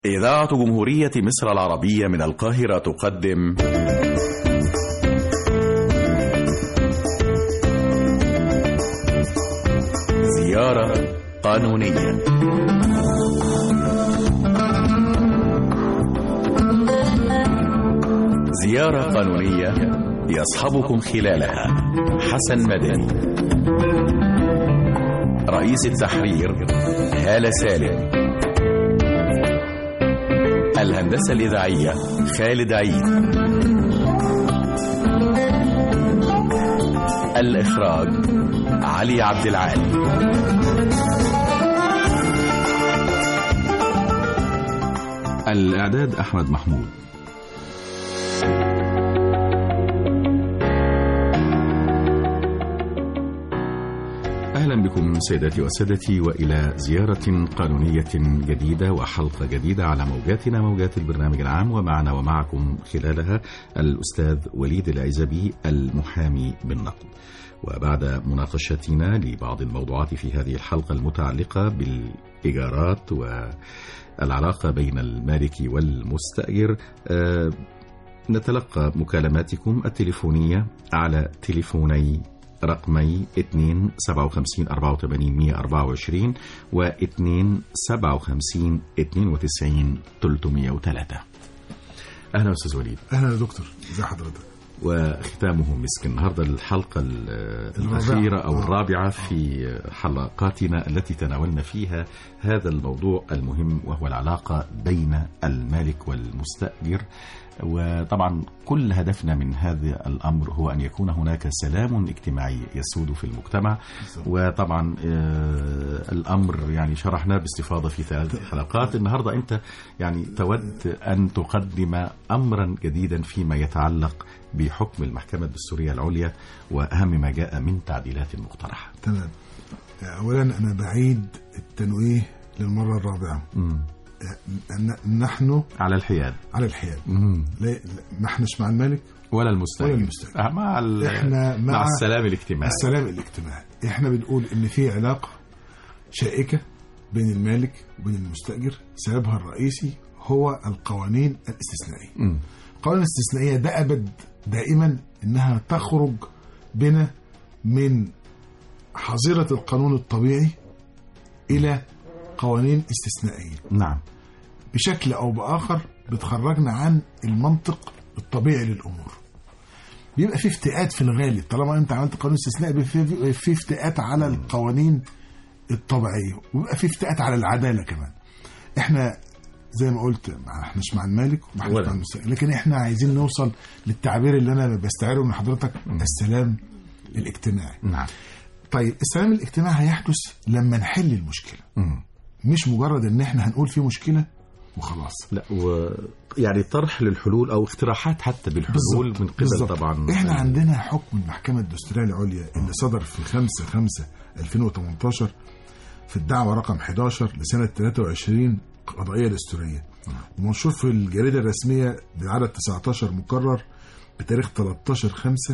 إذاعة جمهورية مصر العربية من القاهرة تقدم زيارة قانونية زيارة قانونية يصحبكم خلالها حسن مدني رئيس التحرير هالة سالم الهندسة الإذاعية خالد عيد الإخراج علي عبد العال الإعداد أحمد محمود أهلا بكم سيداتي وسادتي وإلى زيارة قانونية جديدة وحلقة جديدة على موجاتنا موجات البرنامج العام ومعنا ومعكم خلالها الأستاذ وليد العزبي المحامي بالنقد وبعد مناقشتنا لبعض الموضوعات في هذه الحلقة المتعلقة بالإيجارات والعلاقة بين المالك والمستأجر آه، نتلقى مكالماتكم التليفونية على تليفوني رقمي 2 57 84 124 و 2 57 92 303 أهلا أستاذ وليد اهلا يا دكتور ازي حضرتك وختامه مسك النهارده الحلقة ال- الأخيرة أو آه. الرابعة في حلقاتنا التي تناولنا فيها هذا الموضوع المهم وهو العلاقة بين المالك والمستأجر وطبعا كل هدفنا من هذا الأمر هو أن يكون هناك سلام اجتماعي يسود في المجتمع وطبعا آه، الأمر يعني شرحناه باستفاضة في ثلاث حلقات النهاردة أنت يعني تود أن تقدم أمرا جديدا فيما يتعلق بحكم المحكمة الدستورية العليا وأهم ما جاء من تعديلات مقترحة تمام اولا انا بعيد التنويه للمره الرابعه مم. أن نحن على الحياد على الحياد مم. لا لا- ما احناش مع الملك ولا المستأجر ولا المستأجر. آه، مع ال- إحنا مع, مع السلام الاجتماعي السلام الاجتماعي احنا بنقول ان في علاقه شائكه بين المالك وبين المستاجر سببها الرئيسي هو القوانين الاستثنائيه مم. القوانين الاستثنائيه ده ابد دائما انها تخرج بنا من حظيره القانون الطبيعي الى قوانين استثنائيه نعم بشكل او باخر بتخرجنا عن المنطق الطبيعي للامور بيبقى في افتئات في الغالب طالما انت عملت قانون استثنائي بيبقى في- بيبقى في افتئات على القوانين الطبيعيه وبيبقى في افتئات على العداله كمان احنا زي ما قلت ما احناش مع المالك وما احناش ولا. مع المستأجر لكن احنا عايزين نوصل للتعبير اللي انا بستعيره من حضرتك السلام الاجتماعي نعم طيب السلام الاجتماعي هيحدث لما نحل المشكله مم. مش مجرد ان احنا هنقول في مشكله وخلاص لا و يعني طرح للحلول او اقتراحات حتى بالحلول من قبل بالظبط. طبعا احنا عندنا حكم المحكمة الدستورية العليا اللي صدر في 5 5 2018 في الدعوة رقم 11 لسنة 23 قضائية دستورية ومنشور في الجريدة الرسمية بعدد 19 مكرر بتاريخ 13 5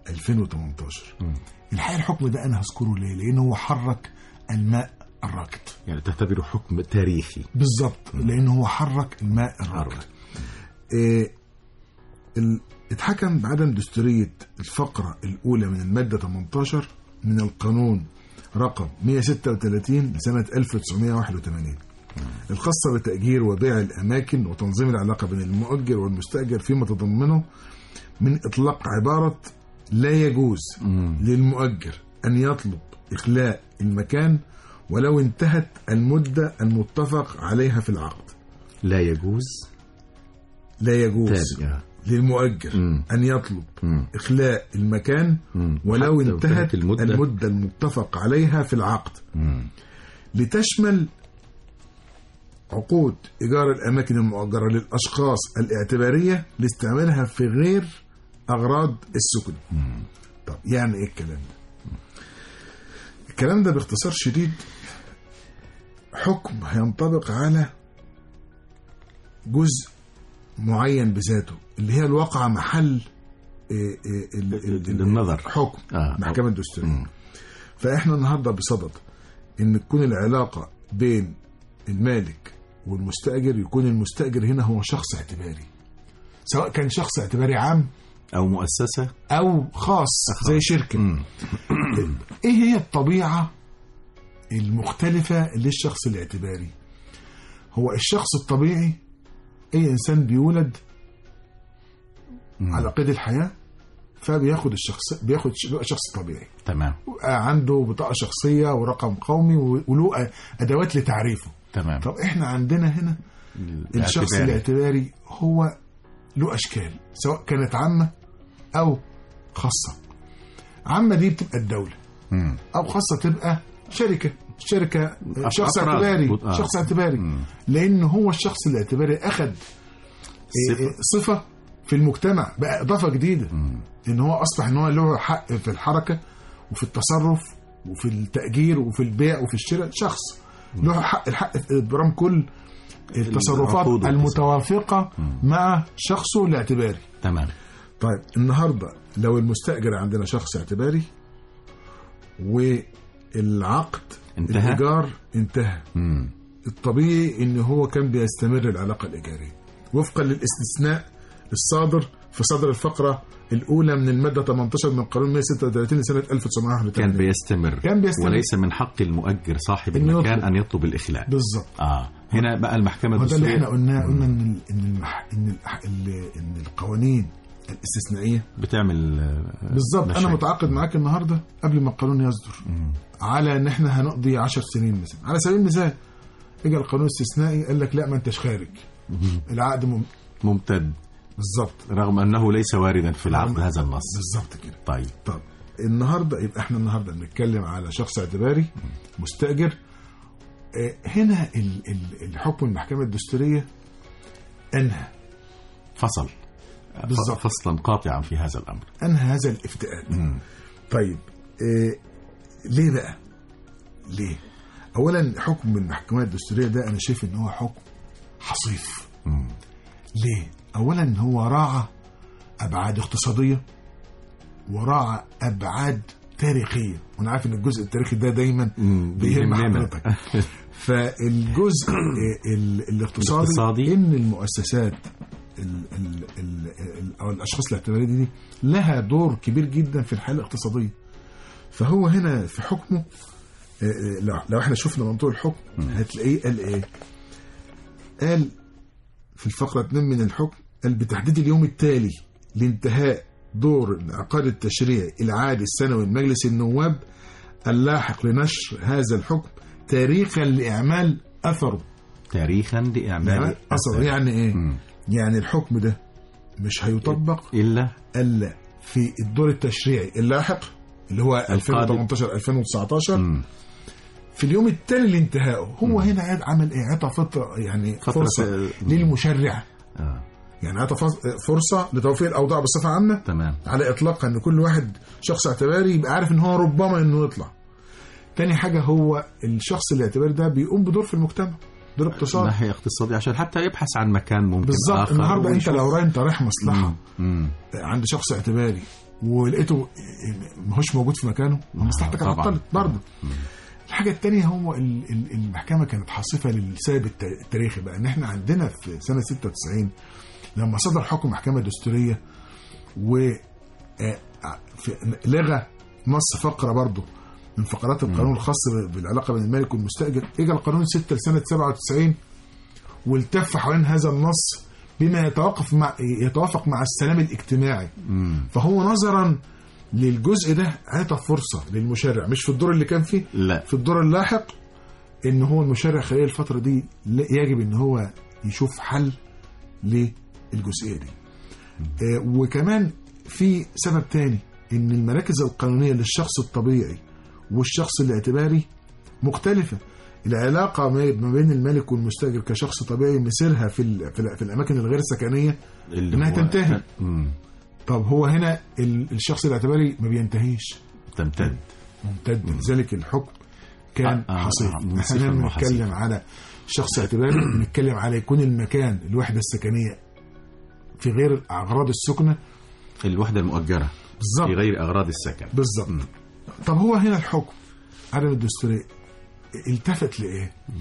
2018 الحقيقة الحكم ده أنا هذكره ليه؟ لأنه هو حرك الماء الراكد يعني تعتبره حكم تاريخي بالظبط لأنه هو حرك الماء الراكد إيه ال- اتحكم بعدم دستورية الفقرة الأولى من المادة 18 من القانون رقم 136 لسنة 1981 الخاصة بتأجير وبيع الأماكن وتنظيم العلاقة بين المؤجر والمستأجر فيما تضمنه من إطلاق عبارة لا يجوز للمؤجر أن يطلب إخلاء المكان ولو انتهت المدة المتفق عليها في العقد لا يجوز لا يجوز تاني آه. للمؤجر مم. أن يطلب مم. إخلاء المكان مم. ولو حتى لو انتهت انتهت المدة. المدة المتفق عليها في العقد مم. لتشمل عقود إيجار الأماكن المؤجرة للأشخاص الاعتبارية لاستعمالها في غير أغراض السكن طب يعني إيه الكلام ده الكلام ده باختصار شديد حكم هينطبق على جزء معين بذاته اللي هي الواقعة محل إيه إيه ال- ال- ال- النظر. حكم آه. محكمة الدستورية مم. فاحنا النهارده بصدد ان تكون العلاقه بين المالك والمستاجر يكون المستاجر هنا هو شخص اعتباري سواء كان شخص اعتباري عام او مؤسسه او خاص زي شركه مم. ايه هي الطبيعه المختلفه للشخص الاعتباري هو الشخص الطبيعي اي انسان بيولد مم. على قيد الحياه فبياخد الشخص بياخد بيبقى شخص طبيعي تمام عنده بطاقه شخصيه ورقم قومي وله ادوات لتعريفه تمام طب احنا عندنا هنا الشخص الاعتباري. الاعتباري هو له اشكال سواء كانت عامه او خاصه عامه دي بتبقى الدوله مم. او خاصه تبقى شركه شركه شخص أفراد. اعتباري آه. شخص اعتباري مم. لان هو الشخص الاعتباري اخذ صفة. صفه في المجتمع بقى اضافه جديده مم. ان هو اصبح ان هو له حق في الحركه وفي التصرف وفي التاجير وفي البيع وفي الشراء شخص له حق الحق في ابرام كل التصرفات العقود والتصرف. المتوافقه مع شخصه الاعتباري تمام طيب النهارده لو المستاجر عندنا شخص اعتباري والعقد انتهى؟ الايجار انتهى مم. الطبيعي ان هو كان بيستمر العلاقه الايجاريه وفقا للاستثناء الصادر في صدر الفقره الاولى من الماده 18 من قانون 136 لسنه 1981 كان بيستمر كان بيستمر. وليس من حق المؤجر صاحب إنه المكان يطلب. ان يطلب الاخلاء بالظبط اه هنا بقى المحكمه هو ده اللي الدستوريه احنا قلناه قلنا ان ال- ان المح... ان الح... ال- ان القوانين الاستثنائيه بتعمل آه، بالظبط انا مشاكل. متعاقد معاك النهارده قبل ما القانون يصدر مم. على ان احنا هنقضي 10 سنين مثلا على سبيل المثال اجى القانون الاستثنائي قال لك لا ما انتش خارج العقد مم... ممتد بالظبط رغم انه ليس واردا في العقد رغم- هذا النص بالظبط كده طيب طب النهارده يبقى احنا النهارده بنتكلم على شخص اعتباري مستاجر آه، هنا ال- ال- الحكم المحكمه الدستوريه انهى فصل بالظبط. فصلا قاطعا في هذا الامر انهى هذا الافتئات مم. طيب آه ليه بقى؟ ليه؟ اولا حكم المحكمه الدستوريه ده انا شايف ان هو حكم حصيف مم. ليه؟ اولا هو راعى ابعاد اقتصاديه وراعى ابعاد تاريخيه وانا عارف ان الجزء التاريخي ده دايما مم. بيهم بيهمنا. حضرتك فالجزء ال- الاقتصادي الاقتصادي. ان المؤسسات ال ال ال ال او الاشخاص الاعتباريه دي لها دور كبير جدا في الحاله الاقتصاديه فهو هنا في حكمه آه، آه، لو- لو احنا شفنا منطوق الحكم هتلاقيه قال ايه قال في الفقرة 2 من الحكم قال بتحديد اليوم التالي لانتهاء دور العقاد التشريعي العادي السنوي لمجلس النواب اللاحق لنشر هذا الحكم تاريخا لإعمال أثره تاريخا لاعمال يعني أثره يعني إيه؟ مم. يعني الحكم ده مش هيطبق الا إلا في الدور التشريعي اللاحق اللي هو القادم. 2018 2019 مم. في اليوم التالي لانتهائه هو هنا عاد عمل ايه عطى فتره يعني فترة فرصه آه، للمشرع آه. يعني عطى فص- فرصه لتوفير الاوضاع بصفه عامه تمام على اطلاقها ان كل واحد شخص اعتباري يبقى عارف ان هو ربما انه يطلع تاني حاجه هو الشخص الاعتباري ده بيقوم بدور في المجتمع دور اقتصادي ناحيه اقتصاديه عشان حتى يبحث عن مكان ممكن بالظبط آخر النهارده انت ويشوف. لو رايح انت رايح مصلحه مم. عند شخص اعتباري ولقيته ماهوش موجود في مكانه مصلحتك طبعاً. هتعطلت برضه الحاجة التانية هو ال- ال- المحكمة كانت حاصفة للسبب الت- التاريخي بقى ان احنا عندنا في سنة 96 لما صدر حكم محكمة دستورية و آه، في- لغى نص فقرة برضه من فقرات القانون الخاص بالعلاقة بين المالك والمستأجر اجى القانون 6 لسنة 97 والتف حوالين هذا النص بما يتوافق مع يتوافق مع السلام الاجتماعي مم. فهو نظرا للجزء ده اعطى فرصه للمشرع مش في الدور اللي كان فيه لا في الدور اللاحق ان هو المشرع خلال الفتره دي لا- يجب ان هو يشوف حل للجزئيه دي آه، وكمان في سبب تاني ان المراكز القانونيه للشخص الطبيعي والشخص الاعتباري مختلفه العلاقه ما ما بين المالك والمستاجر كشخص طبيعي مسيرها في ال- في, ال- في الاماكن الغير سكنيه اللي إنها هو- تنتهي. مم. طب هو هنا ال- الشخص الاعتباري ما بينتهيش تمتد ممتد لذلك الحكم كان آه، آه، حصيف آه، منصفاً احنا بنتكلم وحصيفاً. على شخص اعتباري بنتكلم على يكون المكان الوحده السكنيه في غير اغراض السكنه الوحده المؤجره في بالظبط غير اغراض السكن بالظبط طب هو هنا الحكم عدم الدستوريه التفت لايه؟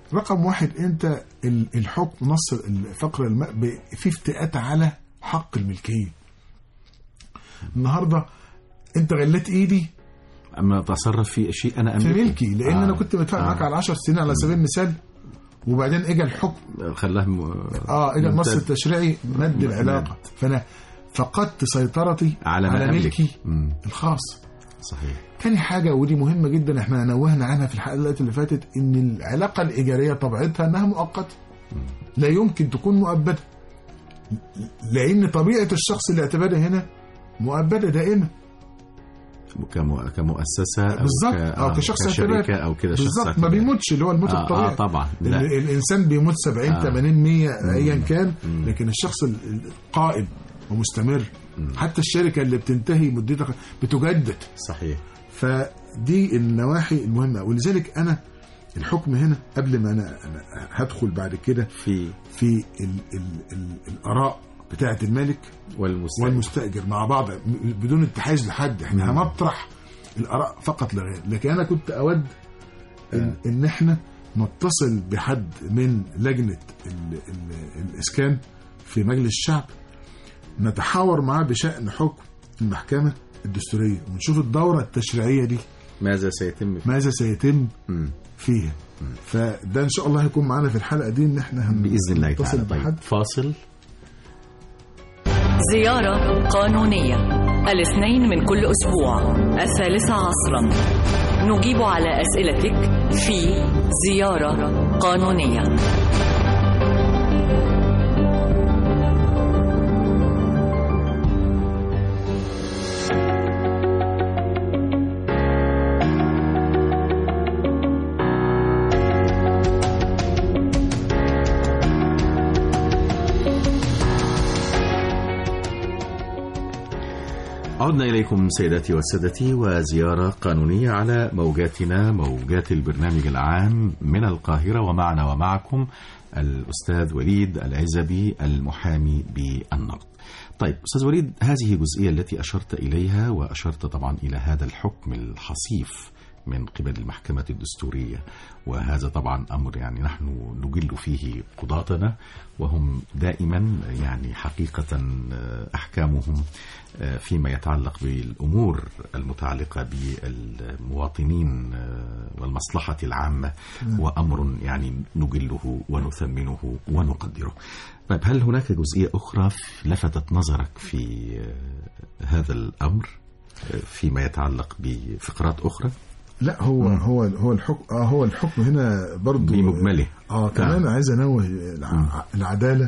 رقم واحد انت ال- الحكم نص الفقره الماء ب- في افتئات على حق الملكيه النهارده انت غليت ايدي اما اتصرف في شيء انا في املكه ملكي لان آه. انا كنت متفق معاك على 10 سنين على سبيل المثال وبعدين اجى الحكم خلاه م... اه اجى النص ممتاز. التشريعي مد العلاقه فانا فقدت سيطرتي على ما على أملك. ملكي مم. الخاص صحيح تاني حاجة ودي مهمة جدا احنا نوهنا عنها في الحلقات اللي فاتت ان العلاقة الإيجارية طبيعتها انها مؤقتة لا يمكن تكون مؤبدة لأن طبيعة الشخص الاعتباري هنا مؤبدة دائما كم... كمؤسسه او بالظبط ك... أو كشخص كشركه اعتباري او كده شخص بالظبط ما اعتباري. بيموتش اللي هو الموت آه, الطبيعي اه طبعا ال- لا الإنسان بيموت 70 آه. 80 100 أيا كان مم. لكن الشخص ال- القائم ومستمر حتى الشركة اللي بتنتهي مدتها بتجدد صحيح فدي النواحي المهمة ولذلك أنا الحكم هنا قبل ما أنا, أنا هدخل بعد كده في في ال ال ال الآراء بتاعة المالك والمستقبل والمستأجر مع بعض م- بدون اتحاز لحد احنا مم. هنطرح الآراء فقط لا غير لكن أنا كنت أود إن, إن احنا نتصل بحد من لجنة ال ال الإسكان في مجلس الشعب نتحاور معاه بشأن حكم المحكمة الدستورية ونشوف الدورة التشريعية دي ماذا سيتم في... ماذا سيتم مم. فيها فده ان شاء الله هيكون معانا في الحلقه دي ان احنا هن- باذن الله هنتصل تعالى طيب بحد فاصل زيارة قانونية الاثنين من كل أسبوع الثالثة عصرا نجيب على أسئلتك في زيارة قانونية عدنا إليكم سيداتي وسادتي وزيارة قانونية على موجاتنا موجات البرنامج العام من القاهرة ومعنا ومعكم الأستاذ وليد العزبي المحامي بالنقد طيب أستاذ وليد هذه الجزئية التي أشرت إليها وأشرت طبعا إلى هذا الحكم الحصيف من قبل المحكمة الدستورية وهذا طبعا أمر يعني نحن نجل فيه قضاتنا وهم دائما يعني حقيقة أحكامهم فيما يتعلق بالأمور المتعلقة بالمواطنين والمصلحة العامة وأمر يعني نجله ونثمنه ونقدره طيب هل هناك جزئية أخرى لفتت نظرك في هذا الأمر فيما يتعلق بفقرات أخرى؟ لا هو هو هو الحكم اه هو الحكم هنا برضه بمجمله اه كمان عايز انوه الع- العداله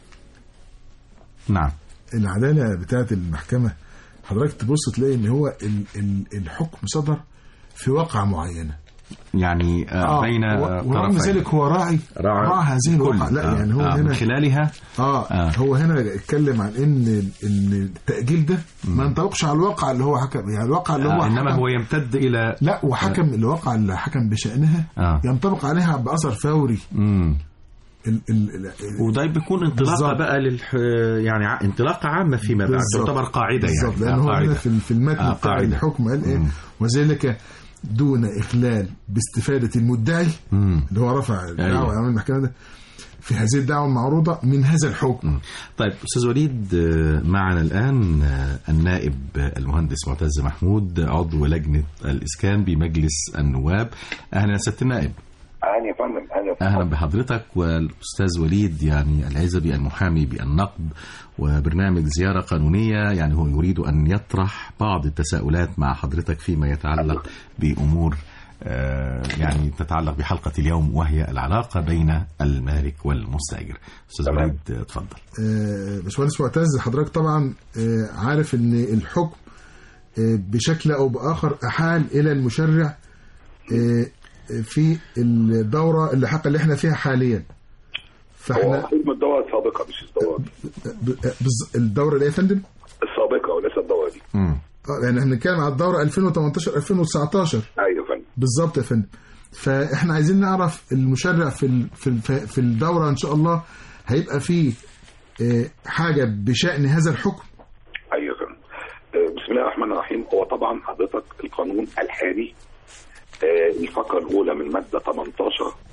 نعم العداله بتاعه المحكمه حضرتك تبص تلاقي ان هو ال ال الحكم صدر في واقعه معينه يعني آه بين و- ورغم طرفين. ذلك هو راعي راعي راعى هذه الواقعه كل- لا آه، يعني هو آه من هنا خلالها آه, آه. اه هو هنا اتكلم عن ان ان التاجيل ده ما ينطبقش على الواقع اللي هو حكم يعني الواقع اللي هو آه إنما حكم هو يمتد إلى لا وحكم الواقع اللي حكم بشأنها آه. ينطبق عليها بأثر فوري مم. ال ال ال وده بيكون انطلاقه بالظبط. بقى للح... يعني ع- انطلاقه عامه فيما بعد بالظبط. تعتبر قاعده بالظبط يعني لأن هو قاعدة. هنا في في المتن آه، بتاع قاعدة. الحكم قال إيه مم. وذلك دون إخلال باستفادة المدعي مم. اللي هو رفع الدعوة أيوة. أمام المحكمة ده في هذه الدعوة المعروضة من هذا الحكم طيب استاذ وليد آه، معنا الان آه، النائب المهندس معتز محمود عضو لجنه الاسكان بمجلس النواب اهلا يا سياده النائب اهلا يا فندم اهلا يا اهلا فندم. بحضرتك والاستاذ وليد يعني العزبي المحامي بالنقد وبرنامج زياره قانونيه يعني هو يريد ان يطرح بعض التساؤلات مع حضرتك فيما يتعلق بامور آه، يعني تتعلق بحلقه اليوم وهي العلاقه بين المالك والمستاجر استاذ تمام. وليد آه، اتفضل آه، باشمهندس معتز حضرتك طبعا آه، عارف ان الحكم آه، بشكل او باخر احال الى المشرع آه، في الدوره اللي حق اللي احنا فيها حاليا هو فاحنا حكم الدورة السابقة مش الدورة دي ب- بز- الدوره اللي هي يا فندم السابقة وليس الدورة دي مم. اه يعني احنا بنتكلم على الدوره 2018 2019 ايوه يا فندم بالظبط يا فندم فاحنا عايزين نعرف المشرع في ال- في ال- في الدوره ان شاء الله هيبقى فيه آه، حاجه بشان هذا الحكم ايوه يا فندم آه، بسم الله الرحمن الرحيم هو طبعا حضرتك القانون الحالي آه، الفقرة الأولى من المادة 18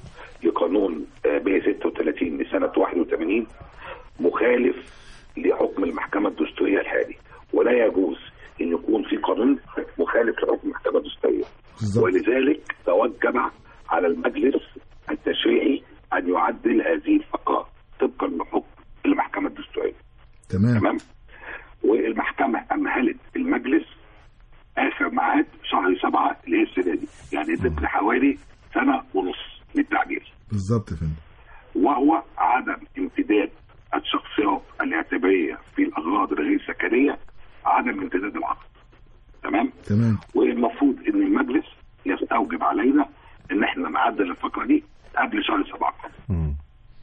لقانون آه، 136 لسنه 81 مخالف لحكم المحكمه الدستوريه الحالي ولا يجوز ان يكون في قانون مخالف لحكم المحكمه الدستوريه بالظبط ولذلك توجب على المجلس التشريعي ان يعدل هذه الفقره طبقا لحكم المحكمه الدستوريه تمام تمام والمحكمه امهلت المجلس اخر ميعاد شهر سبعه اللي هي السنه دي يعني ادت حوالي سنه ونص للتعديل بالظبط يا فندم وهو عدم امتداد الشخصيات الاعتباريه في الاغراض الغير سكنيه عدم امتداد العقد تمام تمام والمفروض ان المجلس يستوجب علينا ان احنا نعدل الفقره دي قبل شهر سبعه مم.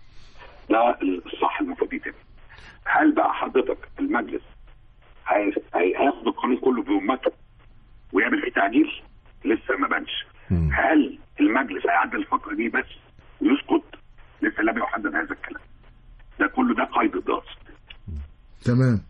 ده الصح المفروض يتم هل بقى حضرتك المجلس هي- هياخد القانون كله بأمته ويعمل فيه تعديل لسه ما بانش مم. هل المجلس هيعدل الفقره دي بس ويسكت لسه لم يحدد هذا الكلام ده كله ده قيد الدراسه تمام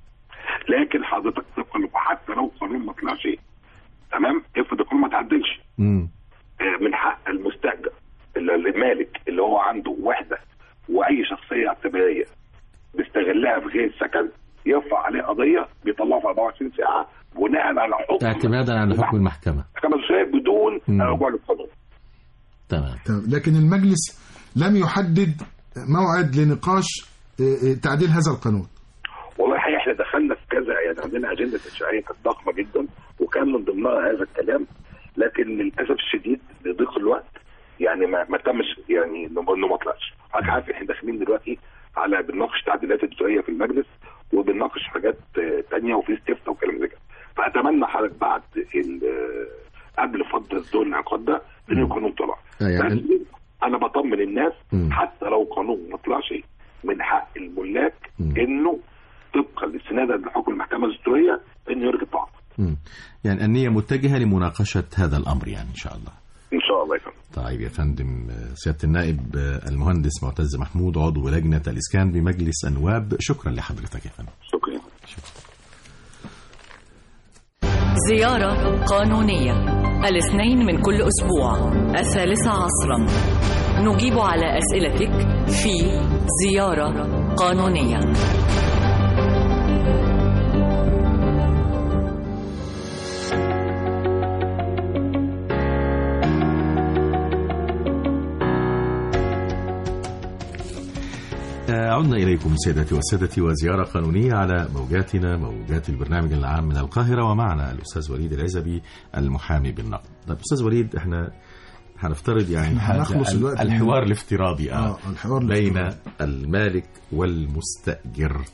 لكن حضرتك طبقا له- حتى لو القانون ما طلعش تمام افرض القانون ما تعدلش مم. آه، من حق المستاجر اللي- المالك اللي هو عنده وحده واي شخصيه اعتباريه بيستغلها في غير سكن يرفع عليه قضيه بيطلعها في 24 ساعه بناء على حكم اعتمادا على حكم المحكمة المحكمه الدستوريه بدون مم. الرجوع للقانون تمام تمام لكن المجلس لم يحدد موعد لنقاش آه، آه، تعديل هذا القانون والله الحقيقه احنا دخلنا في كذا يعني عندنا اجنده تشريعيه كانت ضخمه جدا وكان من ضمنها هذا الكلام لكن للاسف الشديد لضيق الوقت يعني ما, ما تمش يعني انه إنه ما طلعش حضرتك عارف احنا داخلين دلوقتي على بنناقش تعديلات الدستوريه في المجلس وبنناقش حاجات آه، تانية وفي استفتاء وكلام زي كده فاتمنى حضرتك بعد ال- آه، قبل فتره دور الانعقاد ده ان القانون طلع آه، يعني بس انا بطمن الناس مم. حتى لو قانون ما طلعش من حق الملاك مم. انه طبقا لاستنادا لحكم المحكمه الدستوريه انه يرجع التعاقد مم. يعني النية متجهة لمناقشة هذا الأمر يعني إن شاء الله ان شاء الله يا فندم طيب يا فندم آه، سيادة النائب آه، المهندس معتز محمود عضو لجنة الإسكان بمجلس النواب شكرا لحضرتك يا فندم شكرا زيارة قانونية الاثنين من كل أسبوع الثالثة عصرا نجيب على أسئلتك في زيارة قانونية آه، عدنا إليكم سيداتي وسادتي وزيارة قانونية على موجاتنا موجات البرنامج العام من القاهرة ومعنا الأستاذ وليد العزبي المحامي بالنقد طيب أستاذ وليد احنا هنفترض يعني إحنا هنخلص هذا الوقت من- الحوار الافتراضي آه. اه الحوار بين الافتراضي. المالك والمستأجر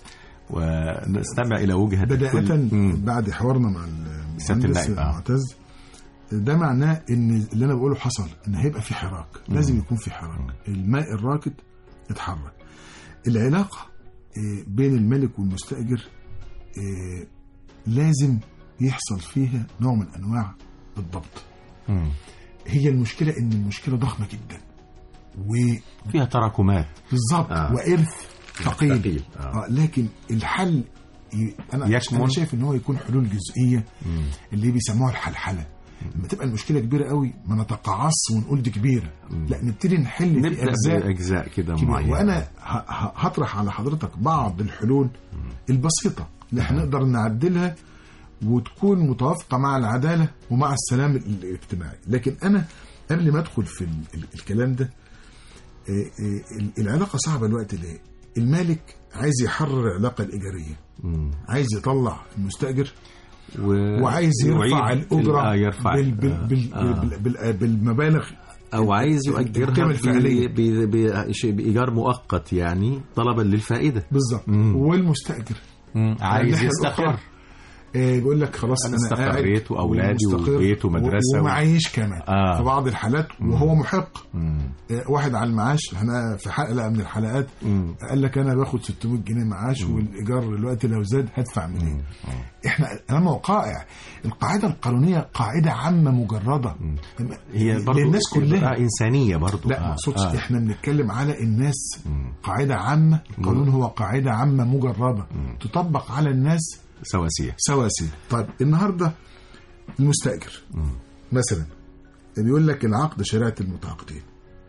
ونستمع إلى وجهة بداية كل- مم. بعد حوارنا مع سيادة المهندس النائب، آه. معتز ده معناه ان اللي انا بقوله حصل ان هيبقى في حراك لازم يكون في حراك الماء الراكد اتحرك العلاقة آه، بين الملك والمستأجر آه، لازم يحصل فيها نوع من انواع الضبط مم. هي المشكلة ان المشكلة ضخمة جدا وبالظبط فيها تراكمات آه. وارث ثقيل ثقيل، آه. آه. لكن الحل ي... انا يكمن. انا شايف ان هو يكون حلول جزئيه اللي بيسموها الحلحله لما تبقى المشكله كبيره قوي ما نتقاعص ونقول دي كبيره لا نبتدي نحل في نبدأ اجزاء بأجزاء كده كبيرة. معينة وانا ه- ه- هطرح على حضرتك بعض الحلول البسيطه اللي احنا نقدر نعدلها وتكون متوافقه مع العداله ومع السلام الاجتماعي لكن انا قبل ما ادخل في ال- ال- الكلام ده آه، آه، ال- العلاقه صعبه الوقت ليه المالك عايز يحرر العلاقه الايجاريه مم. عايز يطلع المستاجر و... وعايز يرفع يعيد الاجره ال- آه، يرفع بال بال آه، بال آه. بال بال بالمبالغ او عايز يؤجرها القيمة الفعلية. ب- ب- ب- شيء بايجار مؤقت يعني طلبا للفائده بالظبط مم. والمستاجر عايز الناحية يستقر الأخرى، آه، بيقول لك خلاص أنا انا, قاعد استقريت وأولادي ومستقر وبيت ومدرسة و- ومعيش كمان آه. في بعض الحالات وهو محق مم. آه، واحد على المعاش انا في حلقه من الحلقات مم. قال لك انا باخد 600 جنيه معاش والايجار دلوقتي لو زاد هدفع منين احنا امام وقائع القاعده القانونيه قاعده عامه مجرده هي برضو للناس كلها آه انسانيه برضو لا ما آه. اقصدش آه. احنا بنتكلم على الناس قاعده عامه القانون هو قاعده عامه مجرده تطبق على الناس سواسيه سواسية طيب النهارده المستاجر مثلا بيقول لك العقد شريعه المتعاقدين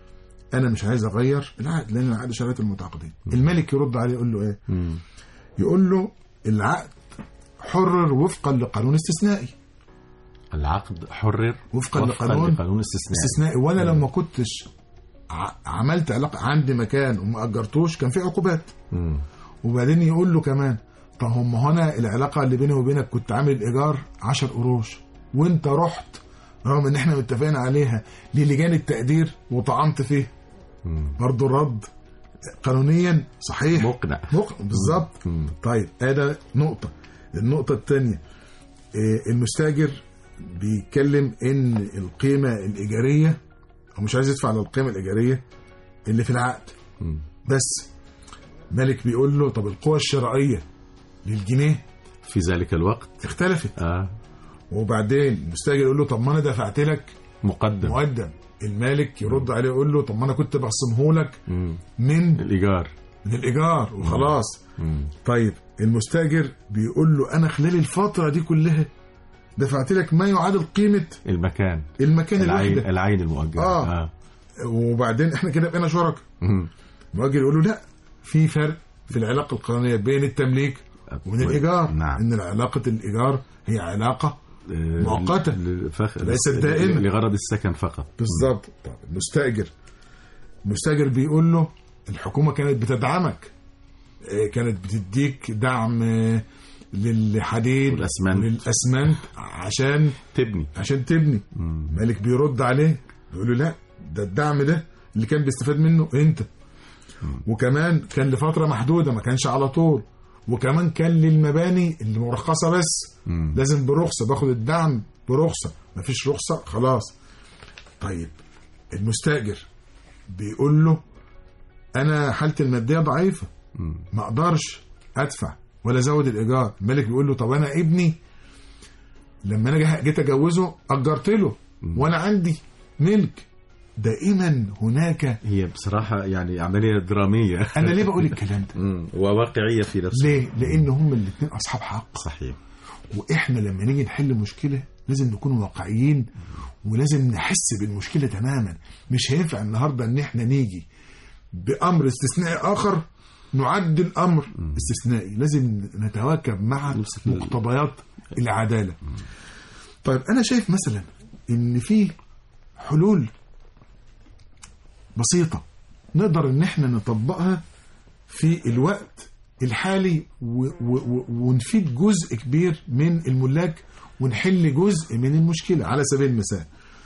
انا مش عايز اغير العقد لان العقد شريعه المتعاقدين الملك يرد عليه يقول له ايه مم. يقول له العقد حرر وفقا لقانون استثنائي العقد حرر وفقا لقانون لقانون استثنائي استثنائي وانا لو ما كنتش ع- عملت علاقه عندي مكان وما اجرتوش كان في عقوبات مم. وبعدين يقول له كمان طب هم هنا العلاقه اللي بيني وبينك كنت عامل الايجار 10 قروش وانت رحت رغم ان احنا متفقين عليها للجان التقدير وطعنت فيه مم. برضه الرد قانونيا صحيح مقنع مق... بالظبط مم. طيب هذا نقطة النقطة الثانية المستاجر بيتكلم ان القيمة الإيجارية هو مش عايز يدفع على القيمة الإيجارية اللي في العقد مم. بس مالك بيقول له طب القوة الشرائية للجنيه في ذلك الوقت اختلفت آه. وبعدين المستاجر يقول له طب ما انا دفعت لك مقدم مقدم المالك يرد عليه يقول له طب ما انا كنت بقسمه لك مم. من الإيجار من الإيجار وخلاص مم. طيب المستاجر بيقول له انا خلال الفتره دي كلها دفعت لك ما يعادل قيمه المكان المكان العين الوحده العين المؤجر آه. آه. وبعدين احنا كده بقينا شركاء مم. المؤجر يقول له لا في فرق في العلاقه القانونيه بين التمليك وبين الايجار نعم. ان علاقه الايجار هي علاقه آه، مؤقتة. لفخ... ليست دائمة. لغرض السكن فقط بالظبط طب المستاجر المستاجر بيقول له الحكومه كانت بتدعمك آه، كانت بتديك دعم آه، للحديد والأسمنت. وللاسمنت عشان تبني عشان تبني مم. مالك بيرد عليه بيقول له لا ده الدعم ده اللي كان بيستفاد منه انت وكمان كان لفتره محدوده ما كانش على طول وكمان كان للمباني اللي مرخصه بس مم. لازم برخصه باخد الدعم برخصه مفيش رخصه خلاص طيب المستاجر بيقول له انا حالتي الماديه ضعيفه مم. ما اقدرش ادفع ولا ازود الايجار الملك بيقول له طب انا ابني لما انا جه- جيت اجوزه اجرت له وانا عندي ملك دائما هناك هي بصراحة يعني عملية درامية انا ليه بقول الكلام ده مم. وواقعية في نفسها ليه لان هم الاثنين اصحاب حق صحيح واحنا لما نيجي نحل مشكله لازم نكون واقعيين ولازم نحس بالمشكله تماما مش هينفع النهارده ان احنا نيجي بامر استثنائي اخر نعدل امر استثنائي لازم نتواكب مع نمسك ال- مقتضيات العداله طيب انا شايف مثلا ان في حلول بسيطه نقدر ان احنا نطبقها في الوقت الحالي و و و ونفيد جزء كبير من الملاك ونحل جزء من المشكله على سبيل المثال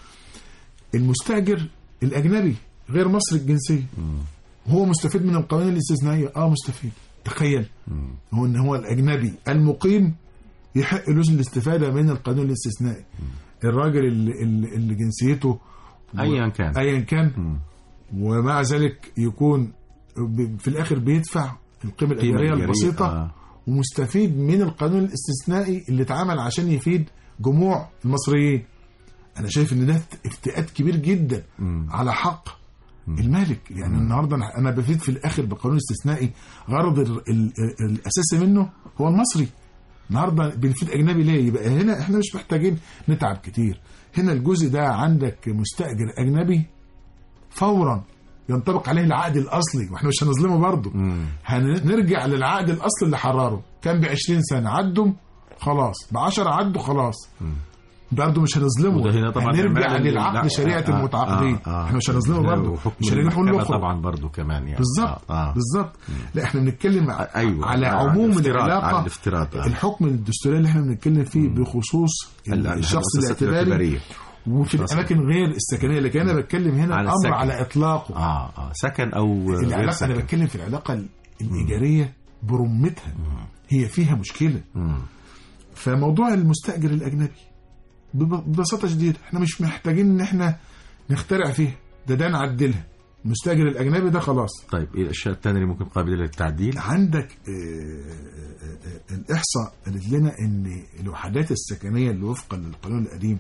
المستاجر الاجنبي غير مصري الجنسيه هو مستفيد من القوانين الاستثنائيه اه مستفيد تخيل هو ان هو الاجنبي المقيم يحق له الاستفاده من القانون الاستثنائي الراجل اللي, اللي اللي جنسيته أيا كان ايا كان مم. ومع ذلك يكون ب- في الاخر بيدفع القيمه الايجاريه الإيجارية، البسيطه آه. ومستفيد من القانون الاستثنائي اللي اتعمل عشان يفيد جموع المصريين انا شايف ان ده افتئات كبير جدا مم. على حق المالك يعني النهارده انا أنا بفيد في الاخر بقانون استثنائي غرض ال- ال- الاساسي منه هو المصري النهارده بنفيد اجنبي ليه يبقى هنا احنا مش محتاجين نتعب كتير هنا الجزء ده عندك مستاجر اجنبي فورا ينطبق عليه العقد الاصلي واحنا مش هنظلمه برضه مم. هنرجع للعقد الاصلي اللي حرره كان ب 20 سنه عدوا خلاص ب 10 عدوا خلاص برضه مش هنظلمه وده هنا طبعا هنرجع إعمالا للعقد لل- شريعه آه، المتعاقدين آه، آه. احنا مش هنظلمه لا، برضه وحكم مش هنيجي نقول له المحكمة اخرج. طبعا برضو كمان يعني بالظبط آه. آه. بالظبط لا احنا بنتكلم ع- أيوة. على آه، عموم الافتراض، على العلاقه الافتراض آه. الحكم الدستوري اللي احنا بنتكلم فيه بخصوص ال- ال- الشخص المؤسسات الاعتباري الاعتبارية. وفي خلاص. الاماكن غير السكنيه لكن انا بتكلم هنا على الامر السكن. على اطلاقه اه اه سكن او غير العلاقه انا سكن بتكلم في العلاقه ال- الايجاريه برمتها هي فيها مشكله مم. فموضوع المستاجر الاجنبي بب- ببساطه شديده احنا مش محتاجين ان احنا نخترع فيها ده ده نعدلها المستاجر الاجنبي ده خلاص طيب ايه الاشياء الثانيه اللي ممكن قابله للتعديل عندك آه، آه، آه، الإحصاء قالت لنا إن الوحدات السكنية اللي وفقا للقانون القديم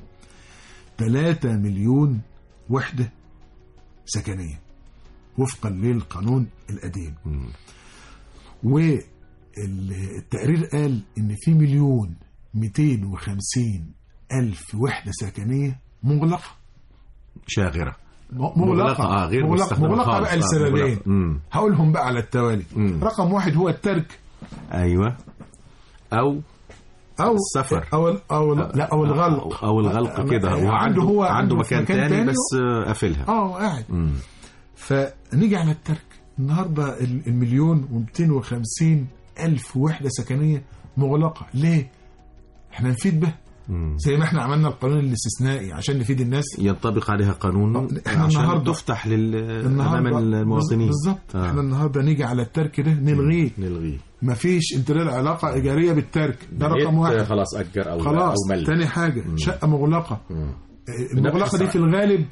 3 مليون وحدة سكنية وفقا للقانون القديم مم. والتقرير قال إن في مليون 250 ألف وحدة سكنية مغلقة شاغره م- مغلقه آه غير مغلقه, مستخدمة مغلقة خالص. بقى آه، لسببين مغلقة. مم. هقولهم بقى على التوالي مم. رقم واحد هو الترك ايوه او او السفر. او ال- او ال- لا او الغلق او, أو الغلق كده يعني هو عنده هو عنده في مكان, تاني بس آه، قافلها اه قاعد مم. فنيجي على الترك النهارده ال- المليون و250 الف وحده سكنيه مغلقه ليه؟ احنا نفيد به مم. زي ما احنا عملنا القانون الاستثنائي عشان نفيد الناس ينطبق عليها قانون آه، إحنا عشان النهاردة- تفتح لل امام المواطنين بالظبط آه. احنا النهارده نيجي على الترك ده نلغيه نلغيه مفيش امتداد علاقه ايجاريه بالترك ده رقم بقيت واحد خلاص اجر او خلاص او مل تاني حاجه شقه مغلقه مم. المغلقه دي في الغالب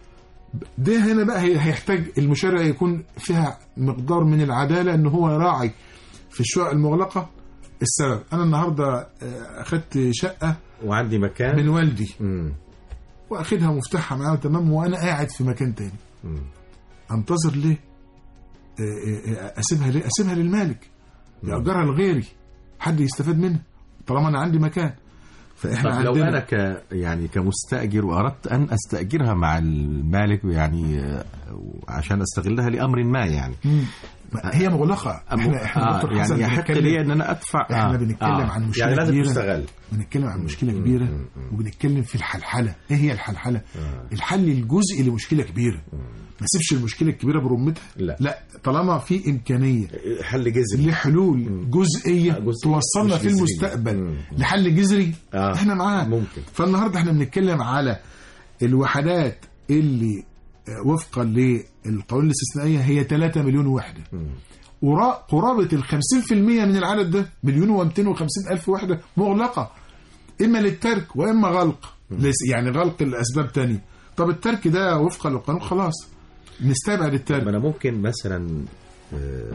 ده هنا بقى هي- هيحتاج المشرع يكون فيها مقدار من العداله ان هو يراعي في الشقق المغلقه السبب انا النهارده آه، اخدت شقه وعندي مكان من والدي مم. واخدها مفتاحها معاه تمام وانا قاعد في مكان تاني مم. انتظر ليه آه، آه، آه، اسيبها ليه اسيبها للمالك ياجرها لغيري حد يستفاد منها طالما انا عندي مكان فاحنا طب لو عندنا انا ك يعني كمستاجر واردت ان استاجرها مع المالك يعني آه، عشان استغلها لامر ما يعني مم. هي مغلقه احنا احنا آه دكتور حسن يعني يحق بنتكلم- لي ان انا ادفع احنا بنتكلم عن مشكلة يعني لازم كبيرة. تستغل بنتكلم عن مشكله كبيره وبنتكلم في الحلحله ايه هي الحلحله الحل الجزئي لمشكله كبيره ما سيبش المشكله الكبيره برمتها لا. لا طالما في امكانيه حل جذري لحلول جزئيه جزئي، توصلنا مش في جذري. المستقبل مم. لحل جذري آه. احنا معاه ممكن. فالنهارده احنا بنتكلم على الوحدات اللي آه، وفقا للقوانين الاستثنائيه هي 3 مليون وحده ورا- قرابه ال 50% من العدد ده مليون و250 الف وحده مغلقه اما للترك واما غلق ليس- يعني غلق الاسباب تانية طب الترك ده وفقا للقانون خلاص نستبعد طب الترك انا ممكن مثلا آه،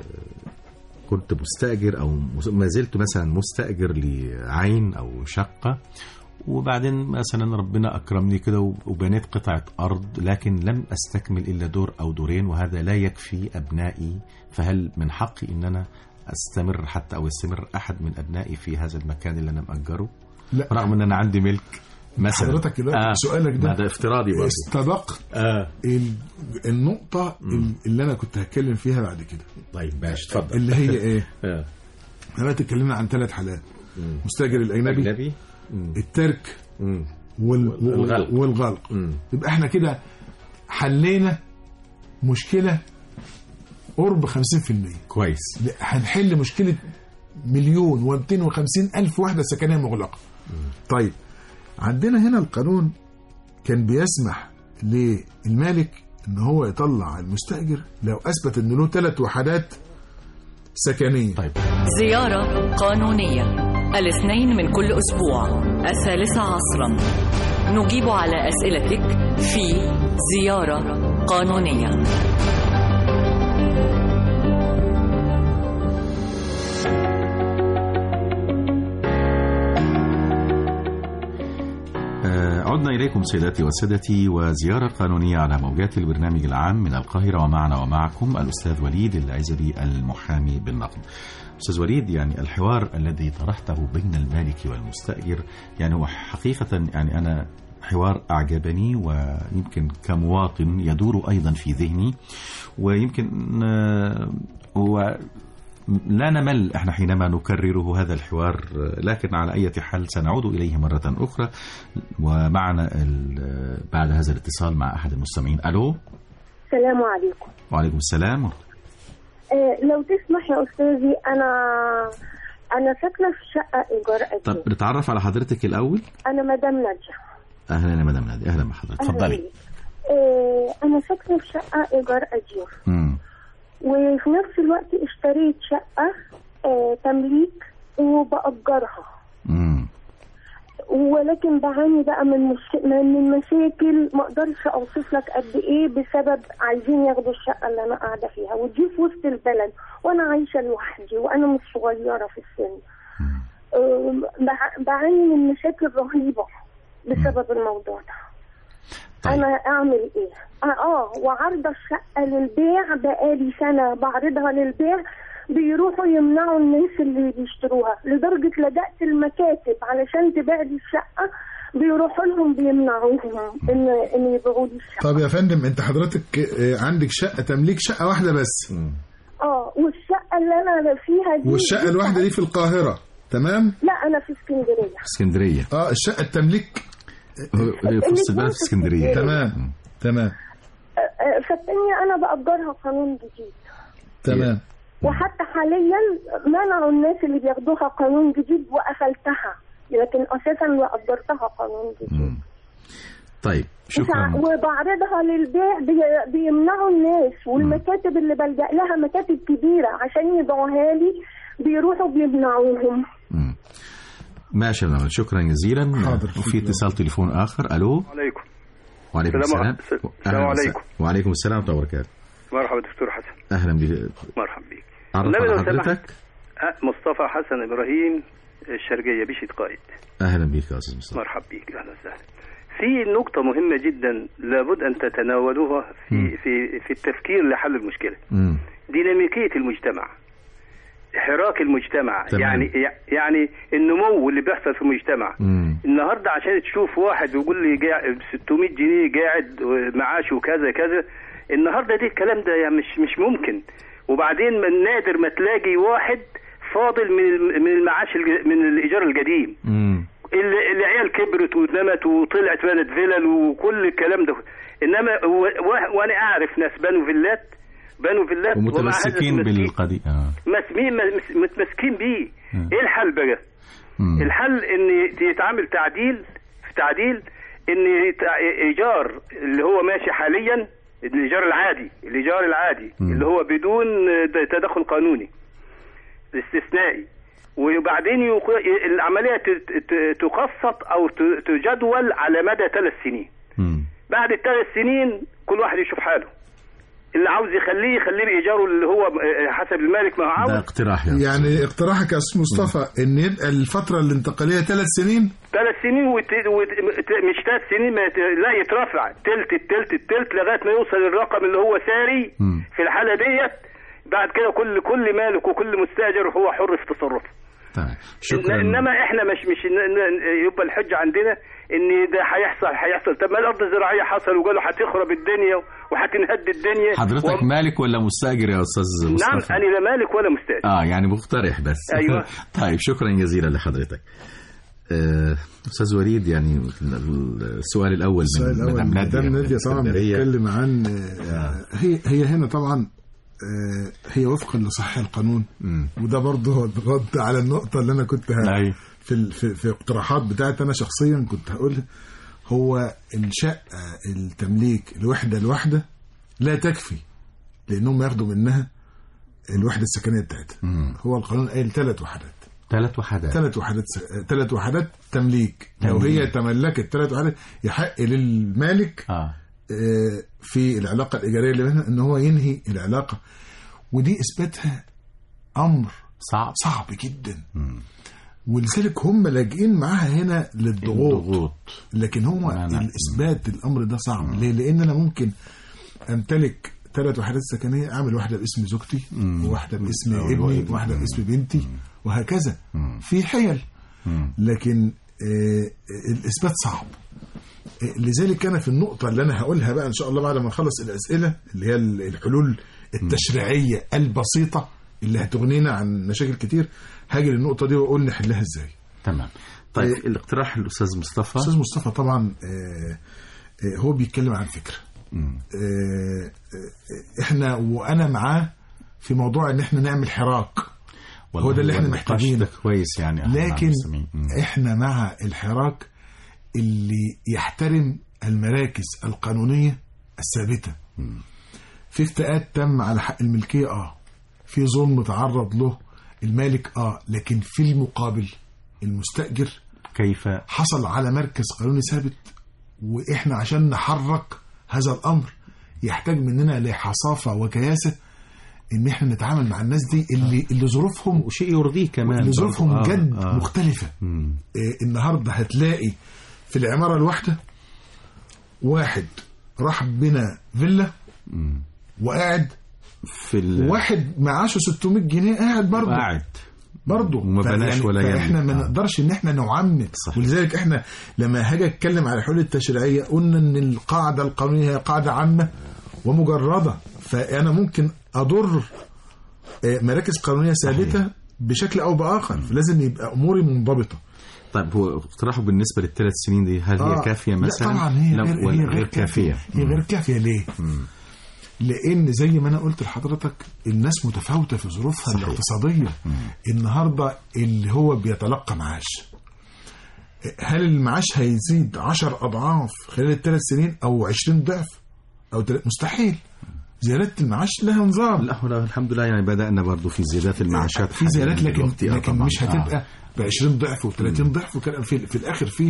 كنت مستاجر او مس- ما زلت مثلا مستاجر لعين او شقه وبعدين مثلا ربنا اكرمني كده و- وبنيت قطعه ارض لكن لم استكمل الا دور او دورين وهذا لا يكفي ابنائي فهل من حقي ان انا استمر حتى او يستمر احد من ابنائي في هذا المكان اللي انا مأجره لا رغم ان انا عندي ملك مثلا حضرتك كده سؤالك ده هذا افتراضي برضه استبقت اه ال- النقطة اللي أنا كنت هتكلم فيها بعد كده طيب ماشي اتفضل اللي هي إيه؟ آه. احنا اتكلمنا عن ثلاث حالات مم. مستاجر الأجنبي اجنبي مم. الترك مم. وال... والغلق. والغلق مم. يبقى احنا كده حلينا مشكلة قرب 50% كويس لا، هنحل مشكلة مليون ومئتين وخمسين ألف وحدة سكنية مغلقة طيب عندنا هنا القانون كان بيسمح للمالك ان هو يطلع المستأجر لو اثبت ان له ثلاث وحدات سكنية طيب زيارة قانونية الاثنين من كل أسبوع الثالثة عصرا نجيب على أسئلتك في زيارة قانونية آه، عدنا إليكم سيداتي وسادتي وزيارة قانونية على موجات البرنامج العام من القاهرة ومعنا ومعكم الأستاذ وليد العزبي المحامي بالنقد أستاذ وليد يعني الحوار الذي طرحته بين المالك والمستأجر يعني هو حقيقة يعني أنا حوار أعجبني ويمكن كمواطن يدور أيضا في ذهني ويمكن آه، هو لا نمل احنا حينما نكرره هذا الحوار لكن على اي حال سنعود اليه مره اخرى ومعنا ال- بعد هذا الاتصال مع احد المستمعين الو السلام عليكم وعليكم السلام آه لو تسمح يا استاذي انا انا ساكنه في شقه ايجار طب قديم نتعرف على حضرتك الاول انا مدام ناديه اهلا يا مدام نادي اهلا بحضرتك أهلاً اتفضلي بيك. آه انا ساكنه في شقه ايجار قديم امم وفي نفس الوقت اشتريت شقه آه تمليك وبأجرها امم ولكن بعاني بقى من مش... من مشاكل ما اقدرش اوصف لك قد ايه بسبب عايزين ياخدوا الشقه اللي انا قاعده فيها ودي في وسط البلد وانا عايشه لوحدي وانا مش صغيره في السن أم، بع- بعاني من مشاكل رهيبه بسبب الموضوع ده طيب انا اعمل ايه اه, آه وعارضه الشقه للبيع بقالي سنه بعرضها للبيع بيروحوا يمنعوا الناس اللي بيشتروها لدرجه لجأت المكاتب علشان تبيع لي الشقه بيروحوا لهم بيمنعوهم ان ان يبيعوا لي الشقه طب يا فندم انت حضرتك آه، عندك شقه تمليك شقه واحده بس اه والشقه اللي انا فيها دي والشقه الواحده دي في القاهره تمام لا انا في اسكندريه اسكندريه اه الشقه التمليك هو في وسط البلد في اسكندريه تمام تمام آه، آه، فالتانية انا بأجرها قانون جديد تمام وحتى حاليا منعوا الناس اللي بياخدوها قانون جديد وقفلتها لكن اساسا أجرتها قانون جديد مم. طيب شكرا وبعرضها للبيع بي- بيمنعوا الناس والمكاتب اللي بلجأ لها مكاتب كبيرة عشان يبيعوها لي بيروحوا بيمنعوهم مم. ماشي يا نعم. شكرا جزيلا حاضر. وفي اتصال تليفون اخر الو عليكم وعليكم السلام السلام عليكم. أهلاً السلام وسهلاً. عليكم. وعليكم السلام ورحمه الله وبركاته مرحبا دكتور حسن اهلا بك مرحبا بك عرف النبي على لو سمحت. حضرتك أه، مصطفى حسن ابراهيم الشرقيه بشيت قائد اهلا بك يا استاذ مصطفى مرحبا بك اهلا وسهلا في نقطة مهمة جدا لابد أن تتناولوها في مم. في في التفكير لحل المشكلة مم. ديناميكية المجتمع حراك المجتمع تمام. يعني يعني النمو اللي بيحصل في المجتمع مم. النهارده عشان تشوف واحد يقول لي قاعد ب 600 جنيه قاعد معاشه كذا كذا النهارده دي الكلام ده يعني مش مش ممكن وبعدين من نادر ما تلاقي واحد فاضل من الم- من المعاش الج- من الايجار القديم مم. ال- العيال كبرت ونمت وطلعت بنت فيلل وكل الكلام ده انما و- و- وانا اعرف ناس بنوا فيلات بنوا فيلات ومع هذا ومتمسكين متمسكين- بالقضيه آه. مسمين مس- متمسكين بيه مم. ايه الحل بقى؟ مم. الحل ان يتعمل تعديل في تعديل ان يتع- ايجار اللي هو ماشي حاليا الايجار العادي الايجار العادي مم. اللي هو بدون تدخل قانوني استثنائي وبعدين يق- العمليه ت- ت- تقسط او ت- تجدول على مدى ثلاث سنين مم. بعد الثلاث سنين كل واحد يشوف حاله اللي عاوز يخليه يخليه بايجاره اللي هو حسب المالك ما هو ده عاوز اقتراح يا يعني اقتراحك يا استاذ مصطفى ان يبقى الفتره الانتقاليه ثلاث سنين ثلاث سنين وت... وت... ت- مش ثلاث سنين ما يت... لا يترفع تلت التلت التلت لغايه ما يوصل الرقم اللي هو ساري مم. في الحاله ديت بعد كده كل كل مالك وكل مستاجر هو حر في تصرفه طيب إن- شكرا انما احنا مش مش ن- ن- يبقى الحجه عندنا ان ده هيحصل هيحصل طب ما الارض الزراعيه حصل وقالوا هتخرب الدنيا وهتنهد الدنيا حضرتك و... مالك ولا مستاجر يا استاذ نعم مصطفى انا لا مالك ولا مستاجر اه يعني مقترح بس أيوة. طيب شكرا جزيلا لحضرتك آه، استاذ وليد يعني السؤال الاول السؤال من الاول مدام نادية مدام من ناديه طبعا اسكندرية. بتتكلم عن آه، هي هي هنا طبعا آه، هي وفقا لصحيح القانون مم. وده برضه رد على النقطه اللي انا كنت ه- أيوة. في ال- في, في اقتراحات بتاعتي انا شخصيا كنت هقولها هو الشقه التمليك الوحده الواحده لا تكفي لانهم ياخدوا منها الوحده السكنيه بتاعتها مم. هو القانون قايل ثلاث وحدات ثلاث وحدات ثلاث وحدات ثلاث وحدات تمليك لو تمليك. هي تملكت ثلاث وحدات يحق للمالك اه آه، في العلاقه الايجاريه اللي بينها ان هو ينهي العلاقه ودي اثباتها امر صعب صعب جدا مم. ولذلك هم لاجئين معاها هنا للضغوط ضغوط لكن هو لا، لا. الاثبات الامر ده صعب ليه؟ لان انا ممكن امتلك ثلاث وحدات سكنيه اعمل واحده باسم زوجتي مم. وواحده باسم أو ابني الابن. وواحده مم. باسم بنتي وهكذا مم. في حيل مم. لكن آه، الاثبات صعب آه، لذلك انا في النقطه اللي انا هقولها بقى ان شاء الله بعد ما نخلص الاسئله اللي هي الحلول التشريعيه البسيطه اللي هتغنينا عن مشاكل كتير هاجي للنقطه دي واقول نحلها ازاي تمام طيب إيه. الاقتراح الاستاذ مصطفى استاذ مصطفى طبعا آه، آه، هو بيتكلم عن فكره مم. آه، آه، احنا وانا معاه في موضوع ان احنا نعمل حراك والله هو ده اللي احنا النقاش محتاجينه. ده كويس يعني إحنا مع لكن المستمعين. مم. احنا مع الحراك اللي يحترم المراكز القانونية الثابتة مم. في افتئات تم على حق الملكية اه في ظلم تعرض له المالك اه لكن في المقابل المستأجر كيف حصل على مركز قانوني ثابت واحنا عشان نحرك هذا الامر يحتاج مننا لحصافة وكياسة ان احنا نتعامل مع الناس دي اللي اللي ظروفهم وشيء يرضيه كمان اللي ظروفهم برضو. آه، جد آه. مختلفة مم. إيه، النهارده هتلاقي في العماره الواحده واحد راح بنا فيلا مم. وقاعد في ال... واحد معاشه 600 جنيه قاعد برضه قاعد برضه وما ف- بناش ولا يملك. فاحنا ما آه. نقدرش ان احنا نعمم صحيح. ولذلك احنا لما هاجي اتكلم على الحلول التشريعيه قلنا ان القاعده القانونيه هي قاعده عامه ومجرده فانا ممكن اضر آه، مراكز قانونيه ثابته بشكل او باخر فلازم يبقى اموري منضبطه طيب هو اقتراحه بالنسبه للثلاث سنين دي هل هي آه، كافيه لا مثلا؟ طبعا هي لا، غير, ولا هي غير كافيه هي مم. غير كافيه ليه؟ لان زي ما انا قلت لحضرتك الناس متفاوته في ظروفها صحيح. الاقتصاديه النهارده اللي هو بيتلقى معاش هل المعاش هيزيد 10 اضعاف خلال الثلاث سنين او 20 ضعف او تل... مستحيل زياده المعاش لها نظام لا هو الحمد لله يعني بدانا برضو في زيادات المعاشات في زيادات حالياً لكن دلوقتي. آه لكن طبعاً. مش هتبقى ب 20 ضعف و 30 ضعف وكان في, في الاخر في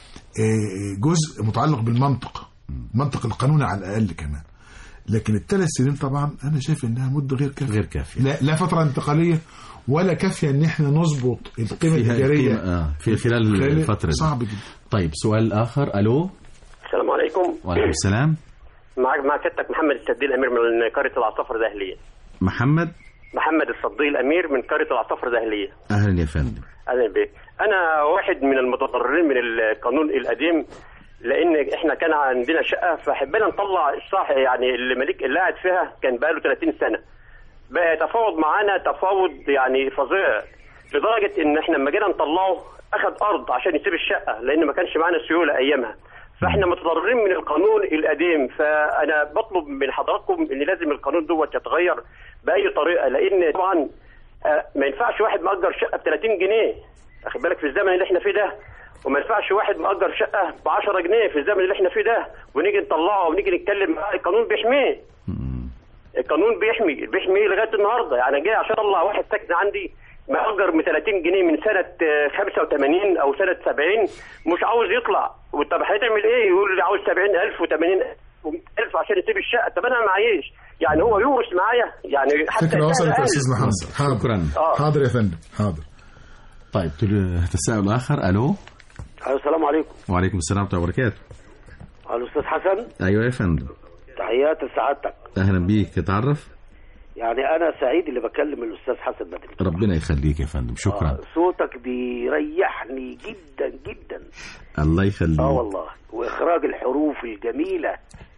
آه، جزء متعلق بالمنطق منطق القانون على الاقل كمان لكن الثلاث سنين طبعا انا شايف انها مده غير كافيه غير كافية. لا لا فتره انتقاليه ولا كافيه ان احنا نظبط القيمه فيها الايجاريه القيمة- آه في خلال خلال- الفتره دي صعب جدا طيب سؤال اخر الو السلام عليكم وعليكم السلام معك مع سيادتك محمد السدي الامير من قريه العصافره دهليه محمد محمد الصدي الامير من قريه العصافره دهليه اهلا يا فندم اهلا بك انا واحد من المتضررين من القانون القديم لان احنا كان عندنا شقه فحبينا نطلع الصح يعني اللي ملك اللي قاعد فيها كان بقاله 30 سنه بقى يتفاوض معانا تفاوض يعني فظيع لدرجه ان احنا لما جينا نطلعه اخذ ارض عشان يسيب الشقه لان ما كانش معانا سيوله ايامها فاحنا متضررين من القانون القديم فانا بطلب من حضراتكم ان لازم القانون دوت يتغير باي طريقه لان طبعا آه، ما ينفعش واحد مأجر شقه ب 30 جنيه واخد بالك في الزمن اللي احنا فيه ده وما ينفعش واحد مأجر شقه ب 10 جنيه في الزمن اللي احنا فيه ده ونيجي نطلعه ونيجي نتكلم معاه القانون بيحميه القانون بيحمي بيحمي لغايه النهارده يعني جاي عشان اطلع واحد ساكن عندي مأجر ب 30 جنيه من سنه آه، 85 او سنه 70 مش عاوز يطلع طب هيتعمل ايه يقول لي عاوز 70000 و80 1000 عشان يسيب الشقه طب انا معيش يعني هو يورث معايا يعني حتى فكره السعر وصلت يا أقل. استاذ محمد حاضر شكرا حاضر يا فندم حاضر طيب تل- تساؤل اخر الو السلام عليكم وعليكم السلام ورحمه الله وبركاته الاستاذ حسن ايوه يا فندم تحيات لسعادتك اهلا بيك اتعرف يعني انا سعيد اللي بكلم الاستاذ حسن بدري ربنا يخليك يا فندم شكرا آه، صوتك بيريحني جدا جدا الله يخليك اه والله واخراج الحروف الجميله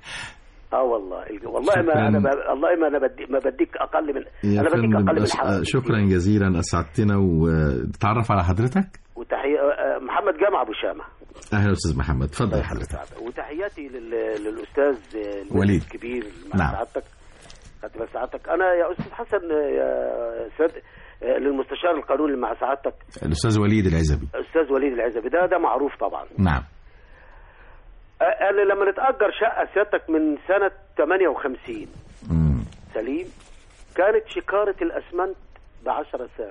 اه والله الج- والله شكراً. ما انا ب... والله ما انا بدي ما بديك اقل من يا انا بديك فندم اقل من أس- الحلقه شكرا جزيلا اسعدتنا وتعرف على حضرتك وتحيه آه، محمد جامع ابو شامه اهلا استاذ محمد اتفضل حضرتك سعادة. وتحياتي لل... للاستاذ آه، المجد وليد. الكبير مع نعم. سعادتك خدت بال سعادتك انا يا استاذ حسن آه، يا سيد آه، للمستشار القانوني اللي مع سعادتك الاستاذ وليد العزبي استاذ وليد العزبي ده ده معروف طبعا نعم آه، انا لما نتاجر شقه سيادتك من سنه 58 مم. سليم كانت شكاره الاسمنت ب 10 ساغ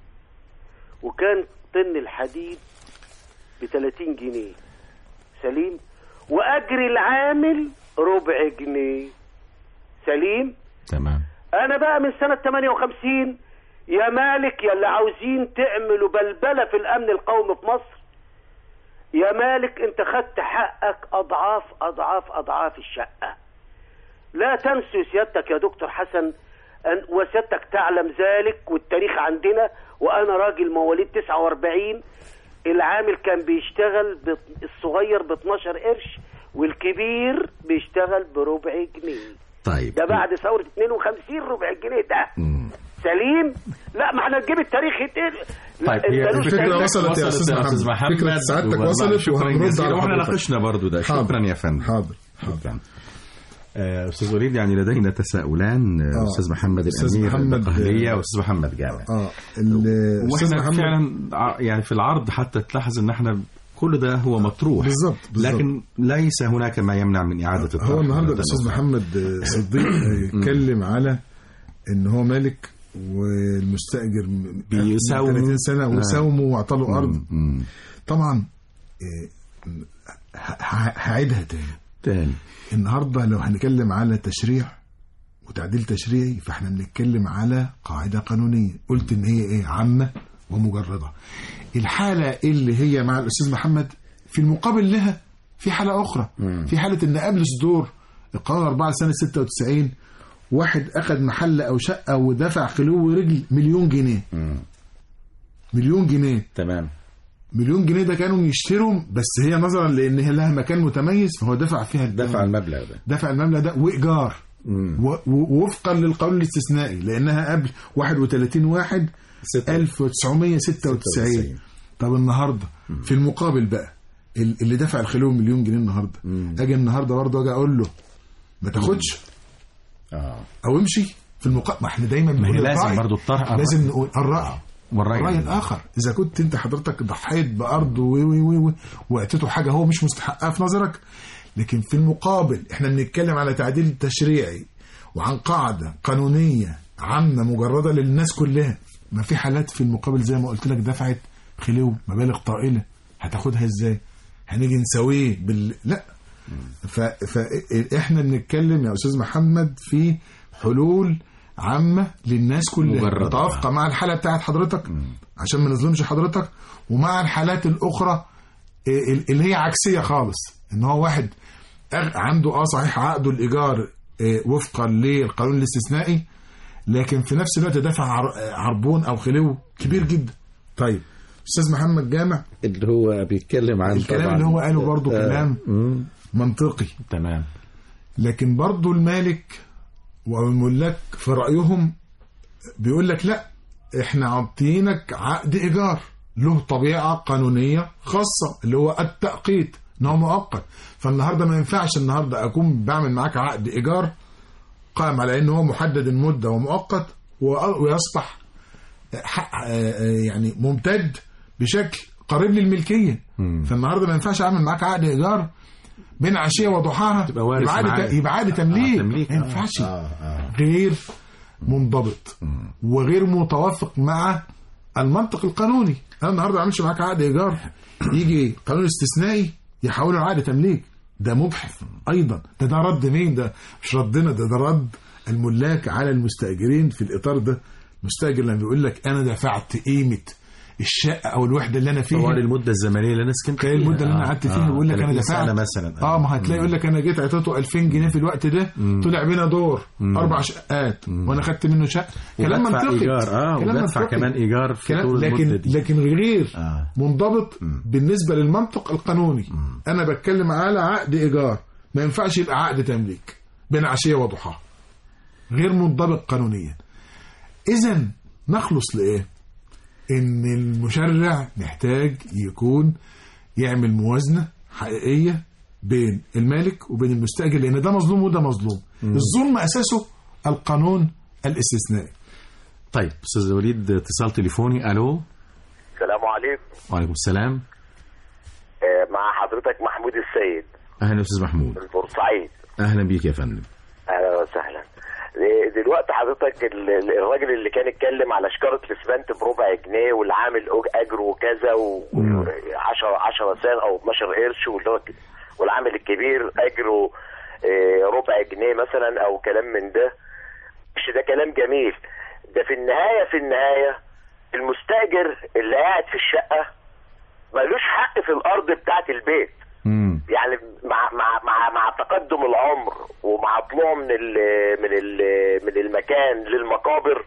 وكان طن الحديد ب 30 جنيه سليم واجر العامل ربع جنيه سليم تمام انا بقى من سنه 58 يا مالك يا اللي عاوزين تعملوا بلبله في الامن القومي في مصر يا مالك انت خدت حقك اضعاف اضعاف اضعاف الشقه لا تنسوا سيادتك يا دكتور حسن أن وسيادتك تعلم ذلك والتاريخ عندنا وانا راجل مواليد 49 العامل كان بيشتغل ب- الصغير ب 12 قرش والكبير بيشتغل بربع جنيه طيب ده بعد ثورة 52 ربع جنيه ده مم. سليم لا ما احنا نجيب التاريخ يتقل طيب هي ملوش الفكرة تاريخ. وصلت يا أستاذ محمد. فكرة سعادتك وصلت شكرا وهنرد جزيلا على واحنا حضرتك. ناقشنا برضو ده حاضر. شكرا يا فندم حاضر شكرا آه، استاذ وليد يعني لدينا تساؤلان آه، آه. استاذ محمد أستاذ الامير محمد- القهليه واستاذ محمد جامع اه الاستاذ واحنا محمد فعلا ع- يعني في العرض حتى تلاحظ ان احنا كل ده هو مطروح بالظبط بالظبط. لكن ليس هناك ما يمنع من اعاده الطرح هو النهارده مرة الاستاذ أخرى. محمد صديق اتكلم على ان هو مالك والمستاجر م- بيساوموا. 30 سنه نعم. وساوموا واعطوا ارض مم. طبعا إيه، ه- ه- هعيدها تاني تاني النهارده لو هنتكلم على تشريع وتعديل تشريعي فاحنا بنتكلم على قاعده قانونيه قلت ان هي ايه عامه ومجرده الحاله اللي هي مع الاستاذ محمد في المقابل لها في حاله اخرى في حاله ان قبل صدور القانون 4 سنه 96 واحد اخذ محل او شقه ودفع خلو رجل مليون جنيه مليون جنيه تمام مليون جنيه ده كانوا يشتروا بس هي نظرا لان هي لها مكان متميز فهو دفع فيها دفع المبلغ ده دفع المبلغ ده وايجار مم. و- و- وفقا للقانون الاستثنائي لانها قبل 31 واحد ستة. 1996 طب النهارده في المقابل بقى ال- اللي دفع الخلو مليون جنيه النهارده اجي النهارده برضه اجي اقول له ما تاخدش اه او امشي في المقابل ما احنا دايما ما هي بنقول لازم الرأي. برضه الطرح لازم نقول الراي والرأي الراي الاخر اذا كنت انت حضرتك ضحيت بارض و و و و واعطيته حاجه هو مش مستحقها في نظرك لكن في المقابل احنا بنتكلم على تعديل تشريعي وعن قاعده قانونيه عامه مجرده للناس كلها ما في حالات في المقابل زي ما قلت لك دفعت خلو مبالغ طائله هتاخدها ازاي هنيجي نساويه بال لا ف... فاحنا بنتكلم يا استاذ محمد في حلول عامه للناس كلها مجردة. متوافقه مع الحاله بتاعت حضرتك عشان ما نظلمش حضرتك ومع الحالات الاخرى ال- اللي هي عكسيه خالص ان هو واحد أغ- عنده اه صحيح عقده الايجار آه، وفقا للقانون الاستثنائي لكن في نفس الوقت دفع عر- عربون او خلو كبير جدا طيب استاذ محمد جامع اللي هو بيتكلم عن الكلام طبعاً- اللي هو قاله برضه آه، كلام مم. منطقي تمام لكن برضه المالك والملاك في رأيهم بيقول لك لا احنا عاطينك عقد ايجار له طبيعة قانونية خاصة اللي هو التأقيت ان هو مؤقت فالنهارده ما ينفعش النهارده اكون بعمل معاك عقد ايجار قائم على ان هو محدد المدة ومؤقت و- ويصبح حق آه، آه، يعني ممتد بشكل قريب للملكية فالنهارده ما ينفعش اعمل معاك عقد ايجار بين عشيه وضحاها تبقى وارث يبقى عقد معاه. يبقى عقد تمليك آه، تمليك، ما آه. ينفعش آه، آه. غير منضبط وغير متوافق مع المنطق القانوني انا النهارده ما اعملش معاك عقد ايجار يجي قانون استثنائي يحوله لعقد تمليك ده مجحف ايضا ده ده رد مين ده مش ردنا ده ده رد الملاك على المستاجرين في الاطار ده المستاجر لما بيقول لك انا دفعت قيمه الشقه او الوحده اللي انا فيها طوال المده الزمنيه اللي انا سكنت تلاقي المده اللي انا قعدت فيها بيقول لك انا 30 دفعت سنه مثلا اه ما هتلاقي يقول لك انا جيت اعطيته 2000 جنيه في الوقت ده طلع بينا دور اربع شقات وانا خدت منه شقه كلام وبدفع منطقي ايجار اه كلام وبدفع منطقي. كمان ايجار في كلام طول المده لكن دي لكن غير آه. منضبط بالنسبه للمنطق القانوني انا بتكلم على عقد ايجار ما ينفعش يبقى عقد تمليك بين عشيه وضحاها غير منضبط قانونيا اذا نخلص لايه ان المشرع محتاج يكون يعمل موازنه حقيقيه بين المالك وبين المستاجر لان ده مظلوم وده مظلوم الظلم اساسه القانون الاستثنائي طيب استاذ وليد اتصال تليفوني الو السلام عليكم وعليكم السلام آه، مع حضرتك محمود السيد اهلا يا استاذ محمود من بورسعيد اهلا بيك يا فندم اهلا وسهلا آه، دلوقتي حضرتك ال- ال- الراجل اللي كان اتكلم على شكارة الاسمنت بربع جنيه والعامل أج- اجره وكذا و10 10 سنت او 12 قرش واللي هو ك- والعامل الكبير اجره آه، ربع جنيه مثلا او كلام من ده مش ده كلام جميل ده في النهايه في النهايه المستاجر اللي قاعد في الشقه ملوش حق في الارض بتاعت البيت مم. يعني مع مع مع مع تقدم العمر ومع طلوع من ال من ال من المكان للمقابر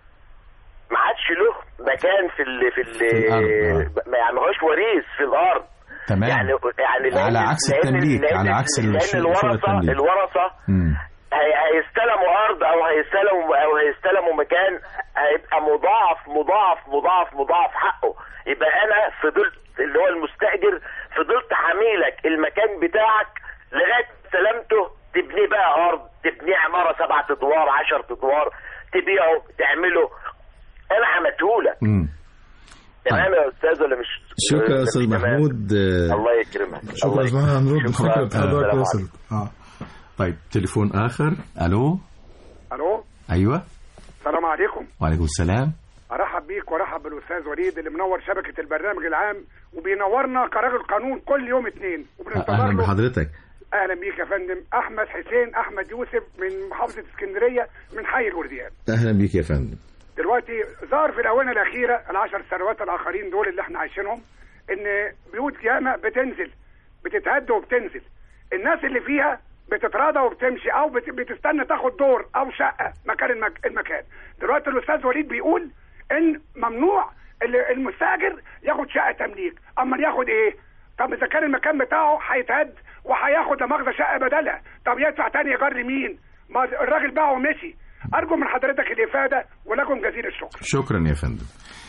ما عادش له مكان في ال في ال الأرض، ما يعني هوش وريث في الارض تمام يعني يعني لأن- على عكس لأن- التمليك لأن- على عكس لان الش- شغل الورثه التمليك الورثه مم. هي- هيستلموا ارض او هيستلموا او هيستلموا مكان هيبقى مضاعف مضاعف مضاعف مضاعف حقه يبقى انا فضلت اللي هو المستاجر فضلت حميلك المكان بتاعك لغايه سلامته تبني بقى ارض تبني عماره سبعة ادوار 10 ادوار تبيعه تعمله انا حمتهولك مم. تمام يا استاذ ولا مش شكرا يا ولا استاذ مش تمام؟ محمود آه، الله يكرمك شكرا الله يا جماعه هنرد شكراً. فكره السلام حضرتك عليكم. وصلت اه طيب تليفون اخر الو الو ايوه السلام عليكم وعليكم السلام ارحب بيك وارحب بالاستاذ وليد اللي منور شبكه البرنامج العام وبينورنا كراجل قانون كل يوم اثنين وبننتظر اهلا له بحضرتك اهلا بيك يا فندم احمد حسين احمد يوسف من محافظه اسكندريه من حي الورديان اهلا بيك يا فندم دلوقتي ظهر في الاونه الاخيره العشر سنوات الاخرين دول اللي احنا عايشينهم ان بيوت ياما بتنزل بتتهد وبتنزل الناس اللي فيها بتتراضى وبتمشي او بت- بتستنى تاخد دور او شقه مكان المك... المكان دلوقتي الاستاذ وليد بيقول ان ممنوع اللي- المستاجر ياخد شقه تمليك اما ياخد ايه طب اذا كان المكان بتاعه هيتهد وهياخد لا مؤاخذه شقه بدلها طب يدفع تاني ايجار لمين ما الراجل باعه ومشي ارجو من حضرتك الافاده ولكم جزيل الشكر شكرا يا فندم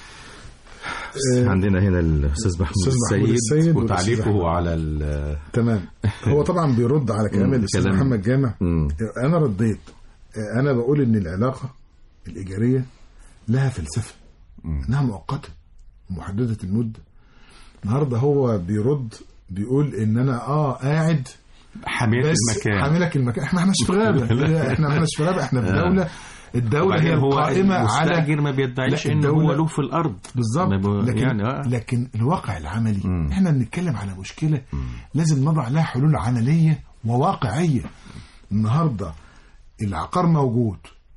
عندنا هنا الاستاذ محمود أستاذ محمود السيد, السيد والأستاذ أحمد. وتعليقه على ال- تمام هو طبعا بيرد على كلام مم، الاستاذ كلام- محمد جامع مم. انا رديت انا بقول ان العلاقه الايجاريه لها فلسفه انها مؤقته ومحدده المده النهارده هو بيرد بيقول ان انا اه قاعد حماية بس المكان. حاملك المكان احنا احنا مش في غابه احنا احنا مش في غابه احنا في آه. دوله الدوله هي وبعدين هو القائمه على المستأجر ما بيدعيش لا، ان هو الدولة- له في الارض بالظبط ما ب- لكن يعني آه. لكن الواقع العملي احنا بنتكلم على مشكله لازم نضع لها حلول عمليه وواقعيه النهارده العقار موجود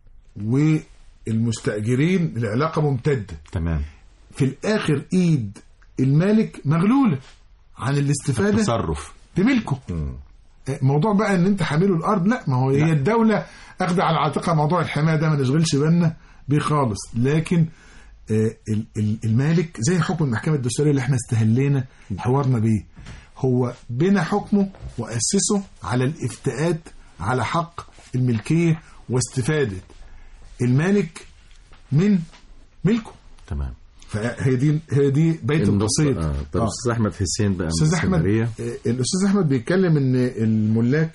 والمستاجرين العلاقه ممتده تمام في الاخر ايد المالك مغلوله عن الاستفاده التصرف بملكه موضوع بقى ان انت حامله الارض لا ما هو هي الدوله اخذ على عاتقها موضوع الحمايه ده ما نشغلش بالنا بيه خالص لكن آه، ال- ال- المالك زي حكم المحكمه الدستوريه اللي احنا استهلينا حوارنا بيه هو بنى حكمه واسسه على الافتاءات على حق الملكيه واستفاده المالك من ملكه تمام فهي دي هي دي بيت القصيد آه. طب آه. استاذ احمد حسين بقى من استاذ احمد اسكندرية. آه، الاستاذ احمد بيتكلم ان الملاك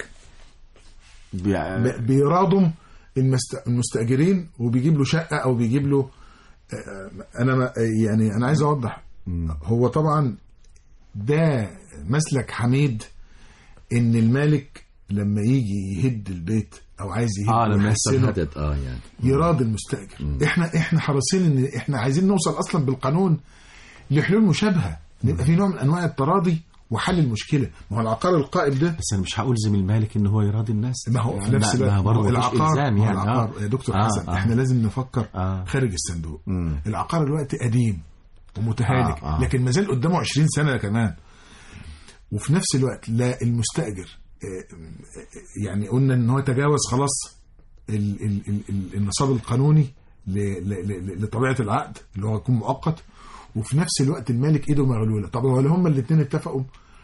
ب- بيرادم المست- المستاجرين وبيجيب له شقه او بيجيب له آه، انا ما- يعني انا عايز اوضح هو طبعا ده مسلك حميد ان المالك لما يجي يهد البيت او عايز يهد اه لما يحصل ويحسنه، هدد اه يعني يراضي المستاجر احنا احنا حريصين ان احنا عايزين نوصل اصلا بالقانون لحلول مشابهه نبقى في نوع من انواع التراضي وحل المشكله ما هو العقار القائم ده بس انا مش هلزم المالك ان هو يراضي الناس ما هو في يعني نفس ما- الوقت ما برضه ما هو مفيش العقار الزام ما هو يعني العقار آه. يا دكتور آه، حسن آه. احنا لازم نفكر آه. خارج الصندوق مم. العقار الوقت قديم ومتهالك آه، آه. لكن ما زال قدامه 20 سنه كمان وفي نفس الوقت لا المستاجر آه، آه، يعني قلنا ان هو تجاوز خلاص ال- ال- ال- ال- النصاب القانوني ل- ل- ل- لطبيعه العقد اللي هو يكون مؤقت وفي نفس الوقت المالك ايده مغلوله طب هو هما الاثنين اتفقوا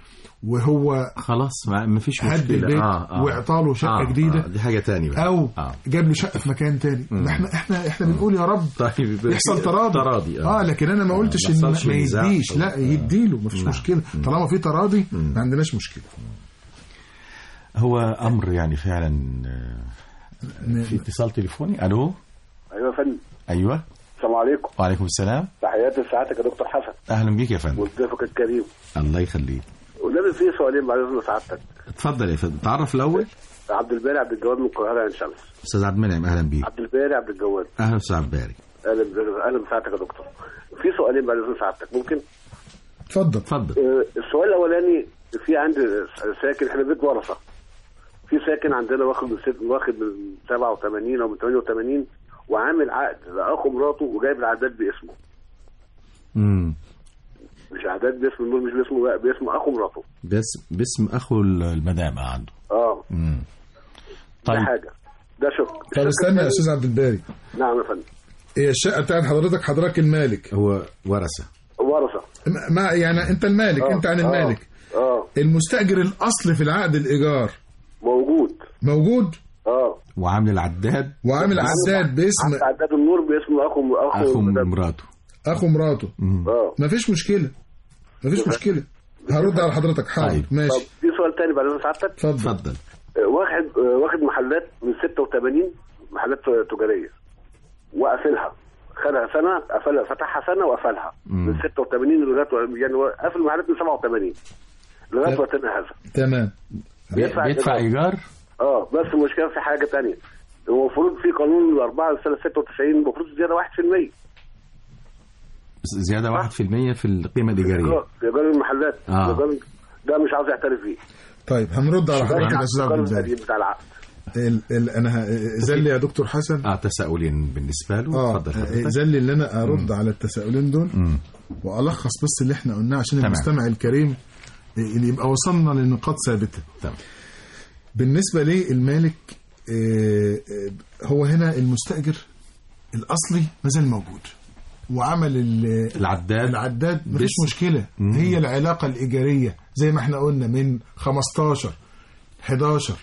وهو خلاص ما ما فيش هد مشكله البيت آه آه. واعطاله شقه آه جديده آه. دي حاجه تانية بقى او آه. جاب له شقه في مكان تاني مم. ما احنا احنا احنا بنقول يا رب طيب يحصل تراضي تراضي اه, آه لكن انا ما آه، قلتش ما ان يحصلش ما نزاع. يديش لا آه. يديله ما فيش نعم. مشكله طالما في تراضي ما عندناش مشكله هو امر يعني فعلا آه، في اتصال تليفوني الو ايوه يا فندم ايوه السلام عليكم وعليكم السلام تحياتي لسعادتك يا دكتور حسن اهلا بيك يا فندم وضيفك الكريم الله يخليك ونبي في سؤالين بعد اذن سعادتك اتفضل يا فندم تعرف الاول عبد الباري عبد الجواد من القاهره عين شمس استاذ عبد المنعم اهلا بيك عبد الباري عبد الجواد اهلا استاذ عباري اهلا ب- اهلا بسعادتك يا دكتور في سؤالين بعد اذن سعادتك ممكن اتفضل اتفضل آه، السؤال الاولاني في عندي ساكن احنا بيت ورثه في ساكن عندنا واخد من ست واخد من 87 او من 88 وعامل عقد لاخو مراته وجايب العداد باسمه امم مش عداد باسم النور مش باسمه بقى باسم اخو مراته بس باسم اخو المدام عنده اه امم ده طيب حاجه ده شق طب استنى يا استاذ عبد الباري نعم يا فندم هي الشقه بتاعت حضرتك حضرتك المالك هو ورثه ورثه ما- ما يعني انت المالك آه، انت عن آه. المالك اه المستاجر الاصل في العقد الايجار موجود موجود اه وعامل العداد وعامل عداد باسم عقد عداد النور باسم اخو اخو, اخو مدام. مراته اخو مراته مم. اه ما فيش مشكله ما فيش مشكله هرد على حضرتك حاضر طيب. طب ماشي في سؤال تاني بعد اذن سعادتك اتفضل اتفضل آه، واحد آه، واخد محلات من 86 محلات تجاريه وقفلها خدها سنه قفلها فتحها سنه وقفلها مم. من 86 لغايه يعني هو قفل المحلات من 87 لغايه طب. وقتنا هذا تمام بيدفع بيدفع إيجار. ايجار اه بس المشكله في حاجه تانية هو المفروض في قانون الاربعه سنه 96 المفروض زياده 1% زياده 1% في القيمه الايجاريه اه في ايجار المحلات آه. الإيجار ده مش عاوز يعترف بيه طيب هنرد على حضرتك يا استاذ عبد القانون الباري القديم بتاع العقد ال- ال- انا ه- زلي يا دكتور حسن اه تساؤلين بالنسبه له اه اتفضل حضرتك زلي اللي انا ارد على التساؤلين دول مم. والخص بس اللي احنا قلناه عشان تمام. المستمع الكريم اللي يبقى وصلنا لنقاط ثابته تمام بالنسبه للمالك آه، آه، هو هنا المستاجر الاصلي ما زال موجود وعمل ال- العداد العداد مفيش بس. مشكله مم. هي العلاقه الايجاريه زي ما احنا قلنا من 15 11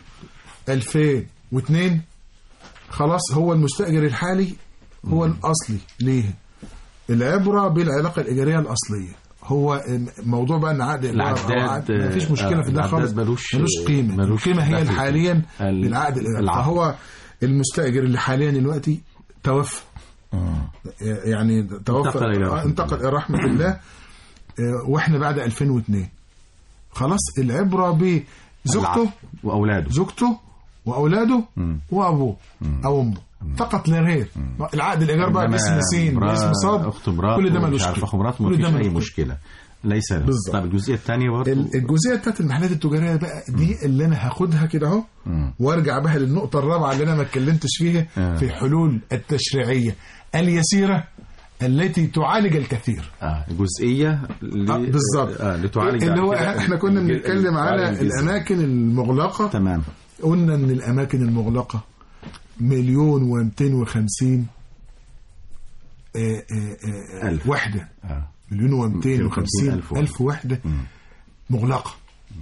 2002 خلاص هو المستاجر الحالي هو الاصلي ليه العبره بالعلاقه الايجاريه الاصليه هو موضوع بقى ان عقد إيجار أو العداد، عقد- مفيش مشكله آه، في ده العداد خالص ملوش- ملوش قيمه ملوش القيمه هي دخل. حاليا ال- بالعقد الإيجاري. العقد. فهو المستاجر اللي حاليا دلوقتي توفى يعني توفى انتقل إلى آه، رحمة انتقل الى رحمه الله آه، واحنا بعد 2002 خلاص العبره بزوجته العقد وأولاده زوجته واولاده مم. وابوه او امه فقط لا غير العقد الايجار بقى إنما باسم سين مرا- باسم صاد أخت مراته كل ده مش ملوش عارف قيمة. أخو مراته كل مفيش ده ملوش أي قيمة. مشكلة ليس بالظبط. طب الجزئية الثانية برضه ال- الجزئيه بتاعت المحلات التجاريه بقى دي اللي انا هاخدها كده اهو مم. وارجع بها للنقطه الرابعه اللي انا ما اتكلمتش فيها آه. في الحلول التشريعيه اليسيره التي تعالج الكثير آه جزئية ل... آه، بالظبط آه لتعالج اللي هو بعد كده احنا كنا الج- بنتكلم على تعالج الجزء. الاماكن المغلقه تمام قلنا ان الاماكن المغلقه مليون ومئتين وخمسين ألف. وحده آه. مليون ومئتين وخمسين ألف ألف وحدة مم. مغلقة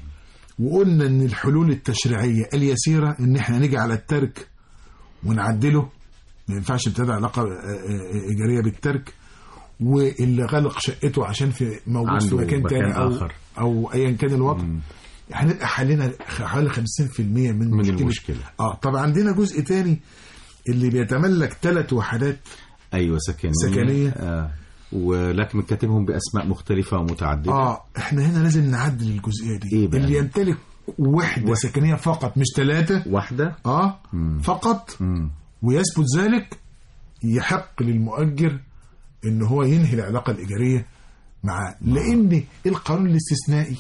وقلنا ان الحلول التشريعية اليسيرة ان احنا نيجي على الترك ونعدله ما ينفعش تبتدي علاقة آه، آه، إيجارية بالترك واللي غلق شقته عشان في موجود في عنده مكان مكان تاني أو آخر. أو أيا كان الوضع هنبقى حلنا حوالي 50% من, من مشكلة. المشكلة. اه طب عندنا جزء تاني اللي بيتملك ثلاث وحدات أيوة سكنية سكنية. آه. ولكن كاتبهم بأسماء مختلفة ومتعددة اه احنا هنا لازم نعدل الجزئيه دي إيه بقى؟ اللي يمتلك وحده سكنيه فقط مش ثلاثه واحدة اه مم. فقط مم. ويثبت ذلك يحق للمؤجر ان هو ينهي العلاقه الايجاريه معاه لان القانون الاستثنائي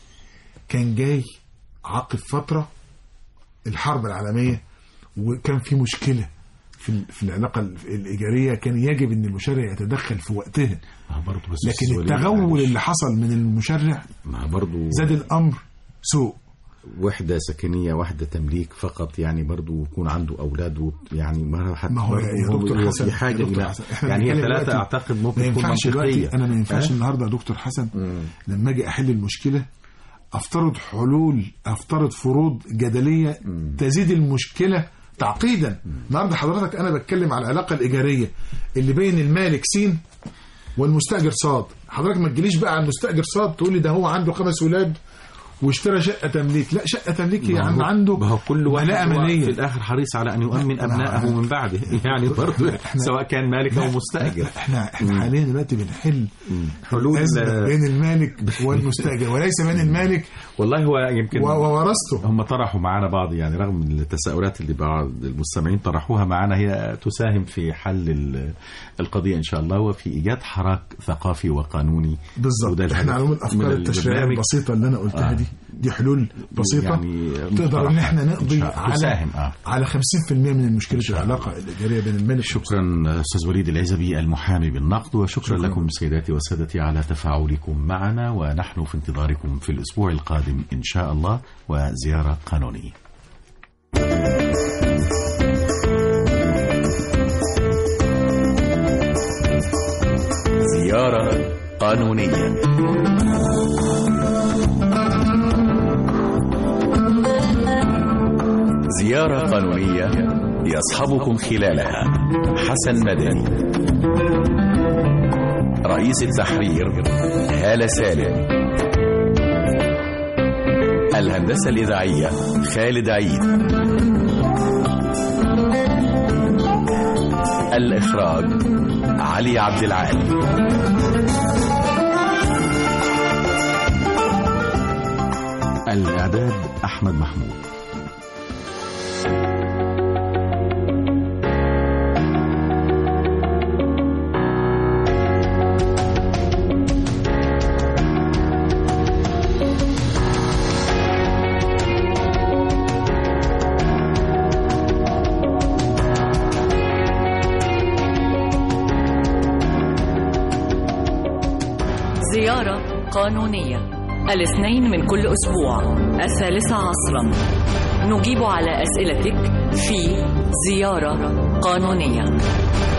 كان جاي عقب فتره الحرب العالميه وكان في مشكله في في العلاقه الايجاريه كان يجب ان المشرع يتدخل في وقتها ما برضه بس لكن السؤال التغول معلش. اللي حصل من المشرع ما برضه زاد الامر سوء وحدة سكنية واحدة تمليك فقط يعني برضو يكون عنده أولاد و- يعني ما حتى ما هو برضو يا دكتور هو حسن في حاجة يا دكتور إلى حسن، إحنا يعني هي بنتكلم ثلاثة دلوقتي أعتقد ممكن ما تكون ينفعش منطقية دلوقتي انا ما ينفعش أه؟ النهارده يا دكتور حسن مم. لما اجي احل المشكله افترض حلول افترض فروض جدليه تزيد المشكله تعقيدا النهارده حضرتك انا بتكلم على العلاقه الايجاريه اللي بين المالك سين والمستاجر صاد حضرتك ما تجيليش بقى على المستاجر صاد تقول لي ده هو عنده خمس ولاد واشترى شقه تمليك لا شقه تمليك يا ما عم هو- عنده ما هو كل واحد ولاء هو في امنيه الآخر حريص على أن يؤمن لا، أبنائه من بعده يعني برضو سواء كان مالك أو مستأجر احنا احنا حاليا دلوقتي بنحل حلول الأزمة بين المالك والمستاجر وليس بين المالك والله هو يمكن و- وورثته هم طرحوا معانا بعض يعني رغم من التساؤلات اللي بعض المستمعين طرحوها معانا هي تساهم في حل ال- القضية إن شاء الله وفي إيجاد حراك ثقافي وقانوني بالظبط وده احنا الهدف على من الافكار التشريعيه البرنامج. البسيطه اللي انا قلتها آه. دي دي حلول بسيطه يعني تقدر ان احنا مقترحات نقضي إن شاء الله. على تساهم آه. على 50% من مشكله العلاقه الايجاريه بين المالك شكرا أستاذ وليد العزبي المحامي بالنقد وشكرا شكراً. لكم سيداتي وسادتي على تفاعلكم معنا ونحن في انتظاركم في الأسبوع القادم إن شاء الله وزيارة قانونية زيارة قانونية زيارة قانونية يصحبكم خلالها حسن مدني رئيس التحرير هالة سالم الهندسة الإذاعية خالد عيد الإخراج علي عبد العال الإعداد أحمد محمود زيارة قانونية الاثنين من كل أسبوع الثالثة عصرا نجيب على أسئلتك في زيارة قانونية